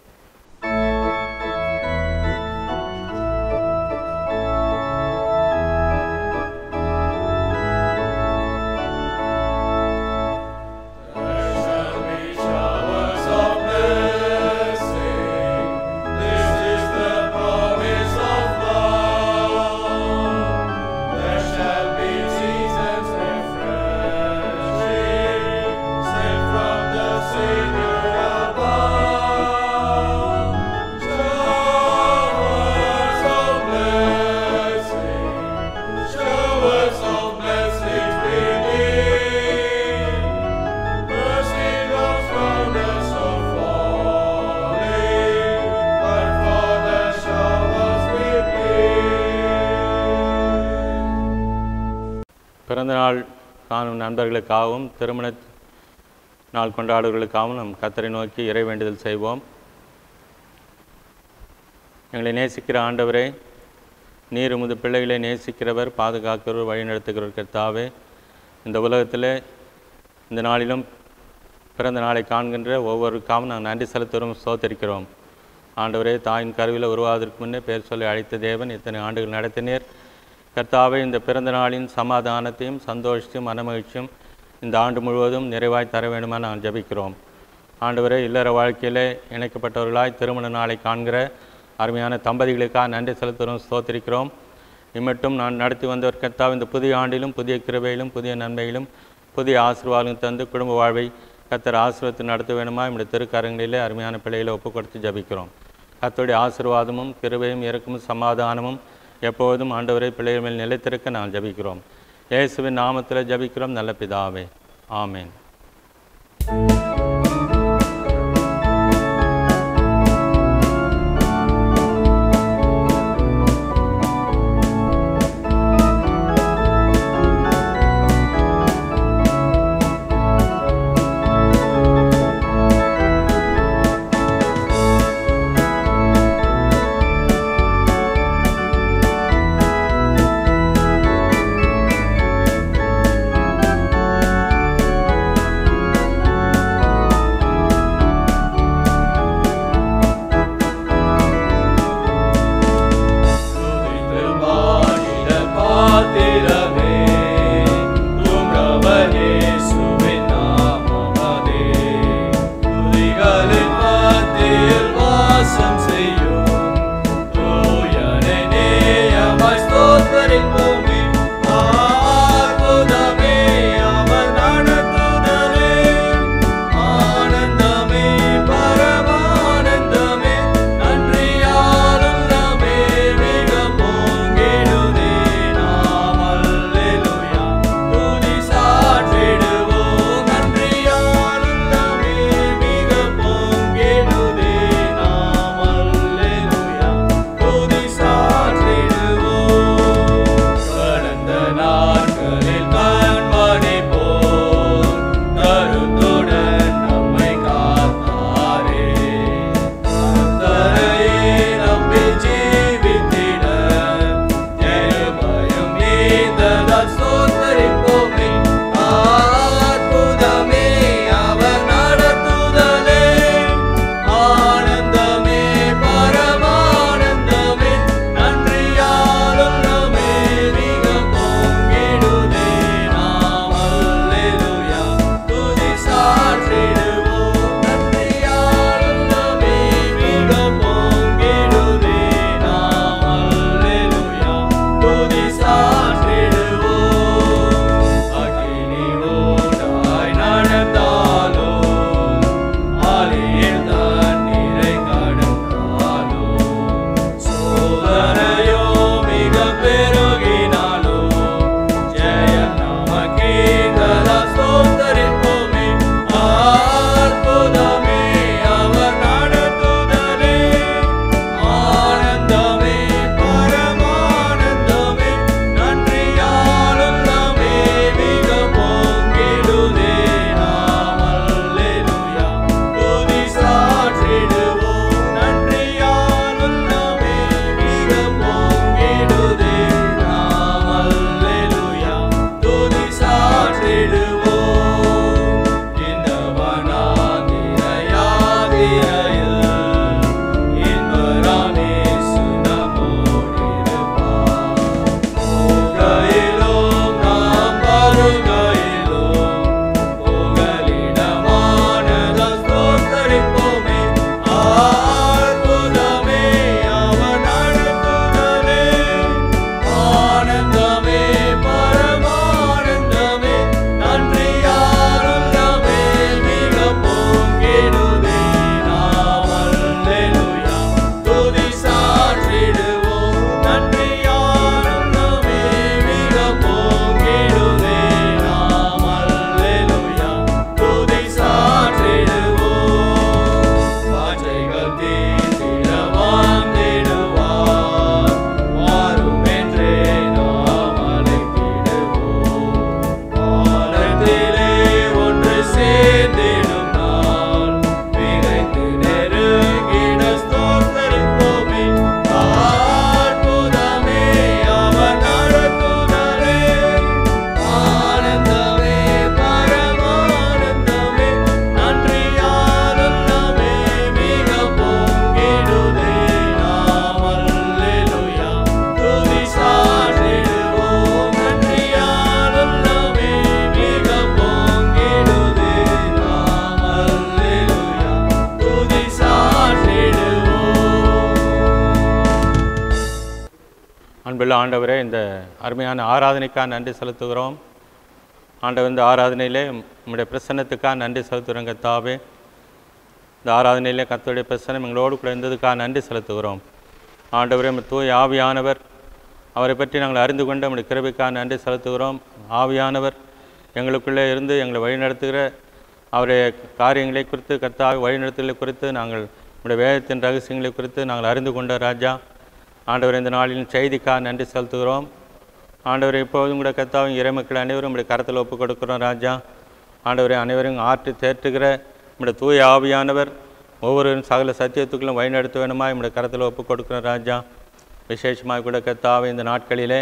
பிறந்தநாள் காணும் நண்பர்களுக்காகவும் திருமண நாள் கொண்டாடுவர்களுக்காகவும் நம் கத்தரை நோக்கி இறை வேண்டுதல் செய்வோம் எங்களை நேசிக்கிற ஆண்டவரே நீர் உமது பிள்ளைகளை நேசிக்கிறவர் பாதுகாக்கிறவர் வழிநடத்துகிறவர் கர்த்தாவே இந்த உலகத்தில் இந்த நாளிலும் பிறந்த நாளை காண்கின்ற ஒவ்வொருக்காகவும் நாங்கள் நன்றி செலுத்துகிறோம் சோத்தரிக்கிறோம் ஆண்டவரே தாயின் கருவில் உருவாவதற்கு முன்னே பேர் சொல்லி அழைத்த தேவன் இத்தனை ஆண்டுகள் நடத்தினீர் கர்த்தாவே இந்த பிறந்த நாளின் சமாதானத்தையும் சந்தோஷத்தையும் மனமகிழ்ச்சியும் இந்த ஆண்டு முழுவதும் நிறைவாய் தர வேண்டுமா நான் ஜெபிக்கிறோம் ஆண்டவரே இல்லற வாழ்க்கையிலே இணைக்கப்பட்டவர்களாய் திருமண நாளை காண்கிற அருமையான தம்பதிகளுக்காக நன்றி செலுத்துகிறோம் ஸ்தோத்திரிக்கிறோம் இம்மட்டும் நான் நடத்தி வந்தவர் கர்த்தாவே இந்த புதிய ஆண்டிலும் புதிய கிருபையிலும் புதிய நன்மையிலும் புதிய ஆசீர்வாதம் தந்து குடும்ப வாழ்வை கத்தர் ஆசீர்வத்தை நடத்த வேணுமா நம்முடைய திருக்கரங்களிலே அருமையான பிள்ளைகளை ஒப்புக் கொடுத்து ஜபிக்கிறோம் கத்தருடைய ஆசீர்வாதமும் கிருபையும் இறக்கமும் சமாதானமும் எப்போதும் ஆண்டவரை பிள்ளைகள் மேல் நிலைத்திருக்க நான் ஜபிக்கிறோம் இயேசுவின் நாமத்தில் ஜபிக்கிறோம் நல்ல பிதாவே ஆமேன் Thank அன்புள்ள ஆண்டவரே இந்த அருமையான ஆராதனைக்காக நன்றி செலுத்துகிறோம் ஆண்டவர் இந்த ஆராதனையிலே உம்முடைய பிரசன்னத்துக்காக நன்றி செலுத்துகிறோம் கத்தாவே இந்த ஆராதனையிலே கர்த்தருடைய பிரசன்னம் எங்களோடு கூட இருந்ததுக்காக நன்றி செலுத்துகிறோம் ஆண்டவரே உம்முடைய தூய ஆவியானவர் அவரை பற்றி நாங்கள் அறிந்து கொண்டு நம்முடைய கிருபைக்காக நன்றி செலுத்துகிறோம் ஆவியானவர் எங்களுக்குள்ளே இருந்து எங்களை வழிநடத்துகிற அவருடைய காரியங்களை குறித்து கர்த்தாவை வழிநடத்துதலை குறித்து நாங்கள் நம்முடைய வேதத்தின் ரகசியங்களை குறித்து நாங்கள் அறிந்து கொண்ட ராஜா ஆண்டவர் இந்த நாளின் செய்திக்காக நன்றி செலுத்துகிறோம் ஆண்டவரை இப்போதும் கூட கர்த்தாவின் இறைமக்கள் அனைவரும் நம்முடைய கரத்தில் ஒப்புக் கொடுக்கிறோம் ராஜா ஆண்டவரை அனைவரும் ஆற்றி தேற்றுகிற நம்முடைய தூய ஆவியானவர் ஒவ்வொருவரும் சகல சத்தியத்துக்களும் வழிநடத்த வேணுமா நம்முடைய கரத்தில் ஒப்புக் கொடுக்கிறோம் ராஜா விசேஷமாக கூட கர்த்தாவை இந்த நாட்களிலே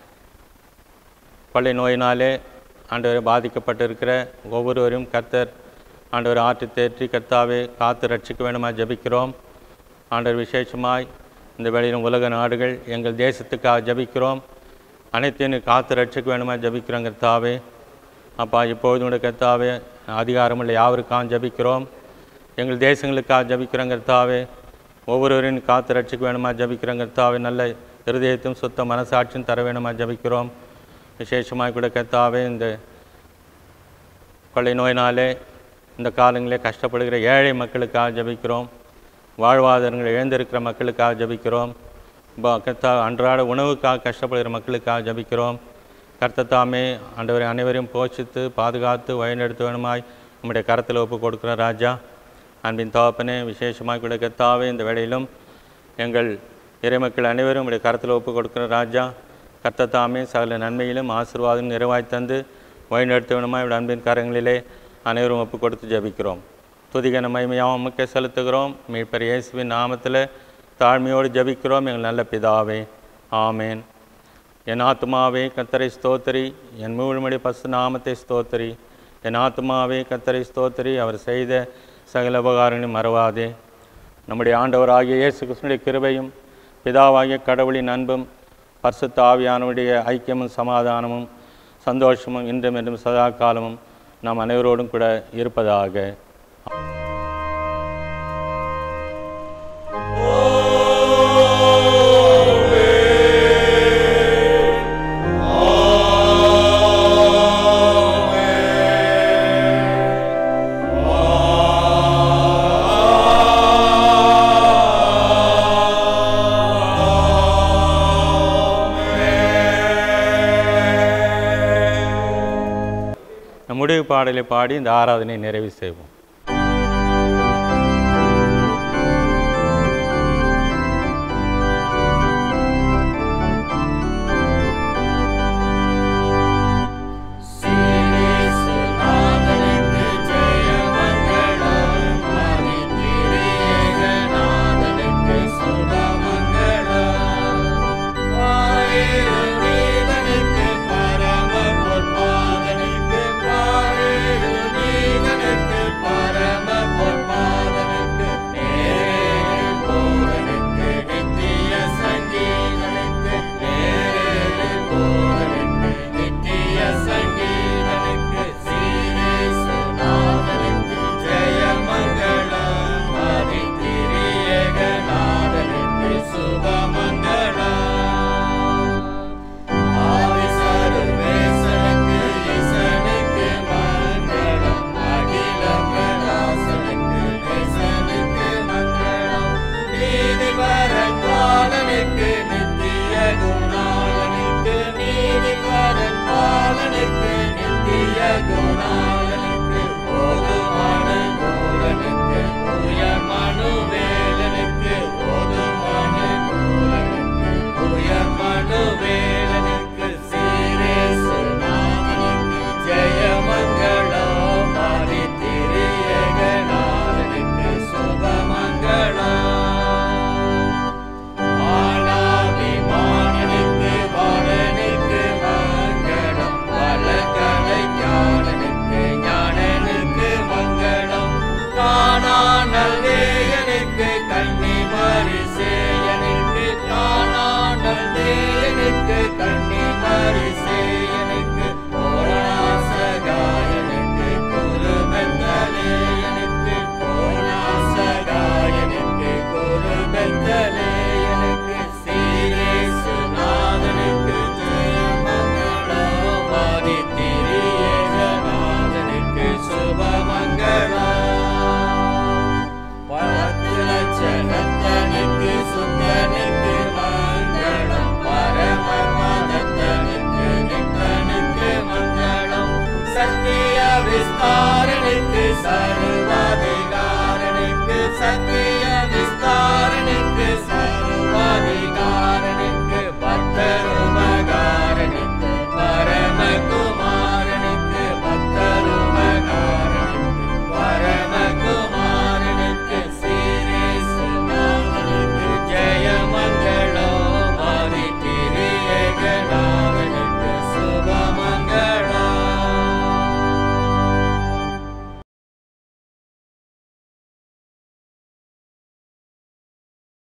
கொள்ளை நோயினாலே ஆண்டவரை பாதிக்கப்பட்டிருக்கிற ஒவ்வொருவரையும் கர்த்தர் ஆண்டவர் ஆற்றி தேற்றி கர்த்தாவே காத்து ரட்சிக்க வேணுமா ஜெபிக்கிறோம் ஆண்டவர் விசேஷமாய் இந்த வேளையிலும் உலக நாடுகள் எங்கள் தேசத்துக்காக ஜெபிக்கிறோம் அனைத்தையும் காத்து ரட்சிக்க வேணுமா ஜெபிக்கிறோம் கர்த்தாவே அப்பா இப்பொழுது உடைய கர்த்தாவே அதிகாரமுள்ள யாவருக்காக ஜெபிக்கிறோம் எங்கள் தேசங்களுக்காக ஜெபிக்கிறோம் கர்த்தாவே ஒவ்வொருவரையும் காத்து ரட்சிக்க வேணுமா ஜெபிக்கிறோம் கர்த்தாவே நல்ல இருதயத்தையும் சுத்த மனசாட்சியும் தர வேணுமா ஜெபிக்கிறோம் விசேஷமாக கூட கர்த்தாவே இந்த கொள்ளை நோயினாலே இந்த காலங்களிலே கஷ்டப்படுகிற ஏழை மக்களுக்காக ஜெபிக்கிறோம் வாழ்வாதாரங்களை இழந்திருக்கிற மக்களுக்காக ஜெபிக்கிறோம் ப- கர்த்தா அன்றாட உணவுக்காக கஷ்டப்படுகிற மக்களுக்காக ஜெபிக்கிறோம் கர்த்தத்தாமே ஆண்டவரை அனைவரையும் போஷித்து பாதுகாத்து வழிநடத்த வேணுமாய் நம்முடைய கரத்தில் ஒப்பு கொடுக்குற ராஜா அன்பின் தகப்பனே விசேஷமாக கூட கர்த்தாவே இந்த வேளையிலும் எங்கள் இறைமக்கள் அனைவரும் உடைய கரத்தில் ஒப்பு கொடுக்கிற ராஜா கர்த்தத்தாமே சகல நன்மையிலும் ஆசீர்வாதம் நிறைவாய் தந்து வழிநடத்த வேணுமா இவருடைய அன்பின் கரங்களிலே அனைவரும் ஒப்பு கொடுத்து ஜெபிக்கிறோம் துதிகன மகிமையாகவும் முக்கிய செலுத்துகிறோம் மீட்பர் இயேசுவின் நாமத்தில் தாழ்மையோடு ஜெபிக்கிறோம் எங்கள் நல்ல பிதாவே ஆமேன் என் ஆத்துமாவே கத்தரை ஸ்தோத்திரி என் மூழ்மடி பசு நாமத்தை ஸ்தோத்திரி என் ஆத்துமாவே கத்தரை ஸ்தோத்திரி அவர் செய்த சகல உபகாரங்களையும் மறவாதே நம்முடைய ஆண்டவராகிய இயேசு கிருஷ்ணனுடைய கிருபையும் பிதாவாகிய கடவுளின் அன்பும் பரிசுத்த ஆவியானவருடைய ஐக்கியமும் சமாதானமும் சந்தோஷமும் இன்றும் என்றும் சதா காலமும் நாம் அனைவரோடும் கூட இருப்பதாக நம் முடிவு பாடலை பாடி இந்த ஆராதனை நிறைவு செய்வோம் ஆனாபிமானனுக்கு வாழனுக்கு மங்களம் வள விஸ்தாரணைக்கு சர்வாதிகாரணைக்கு சக்தி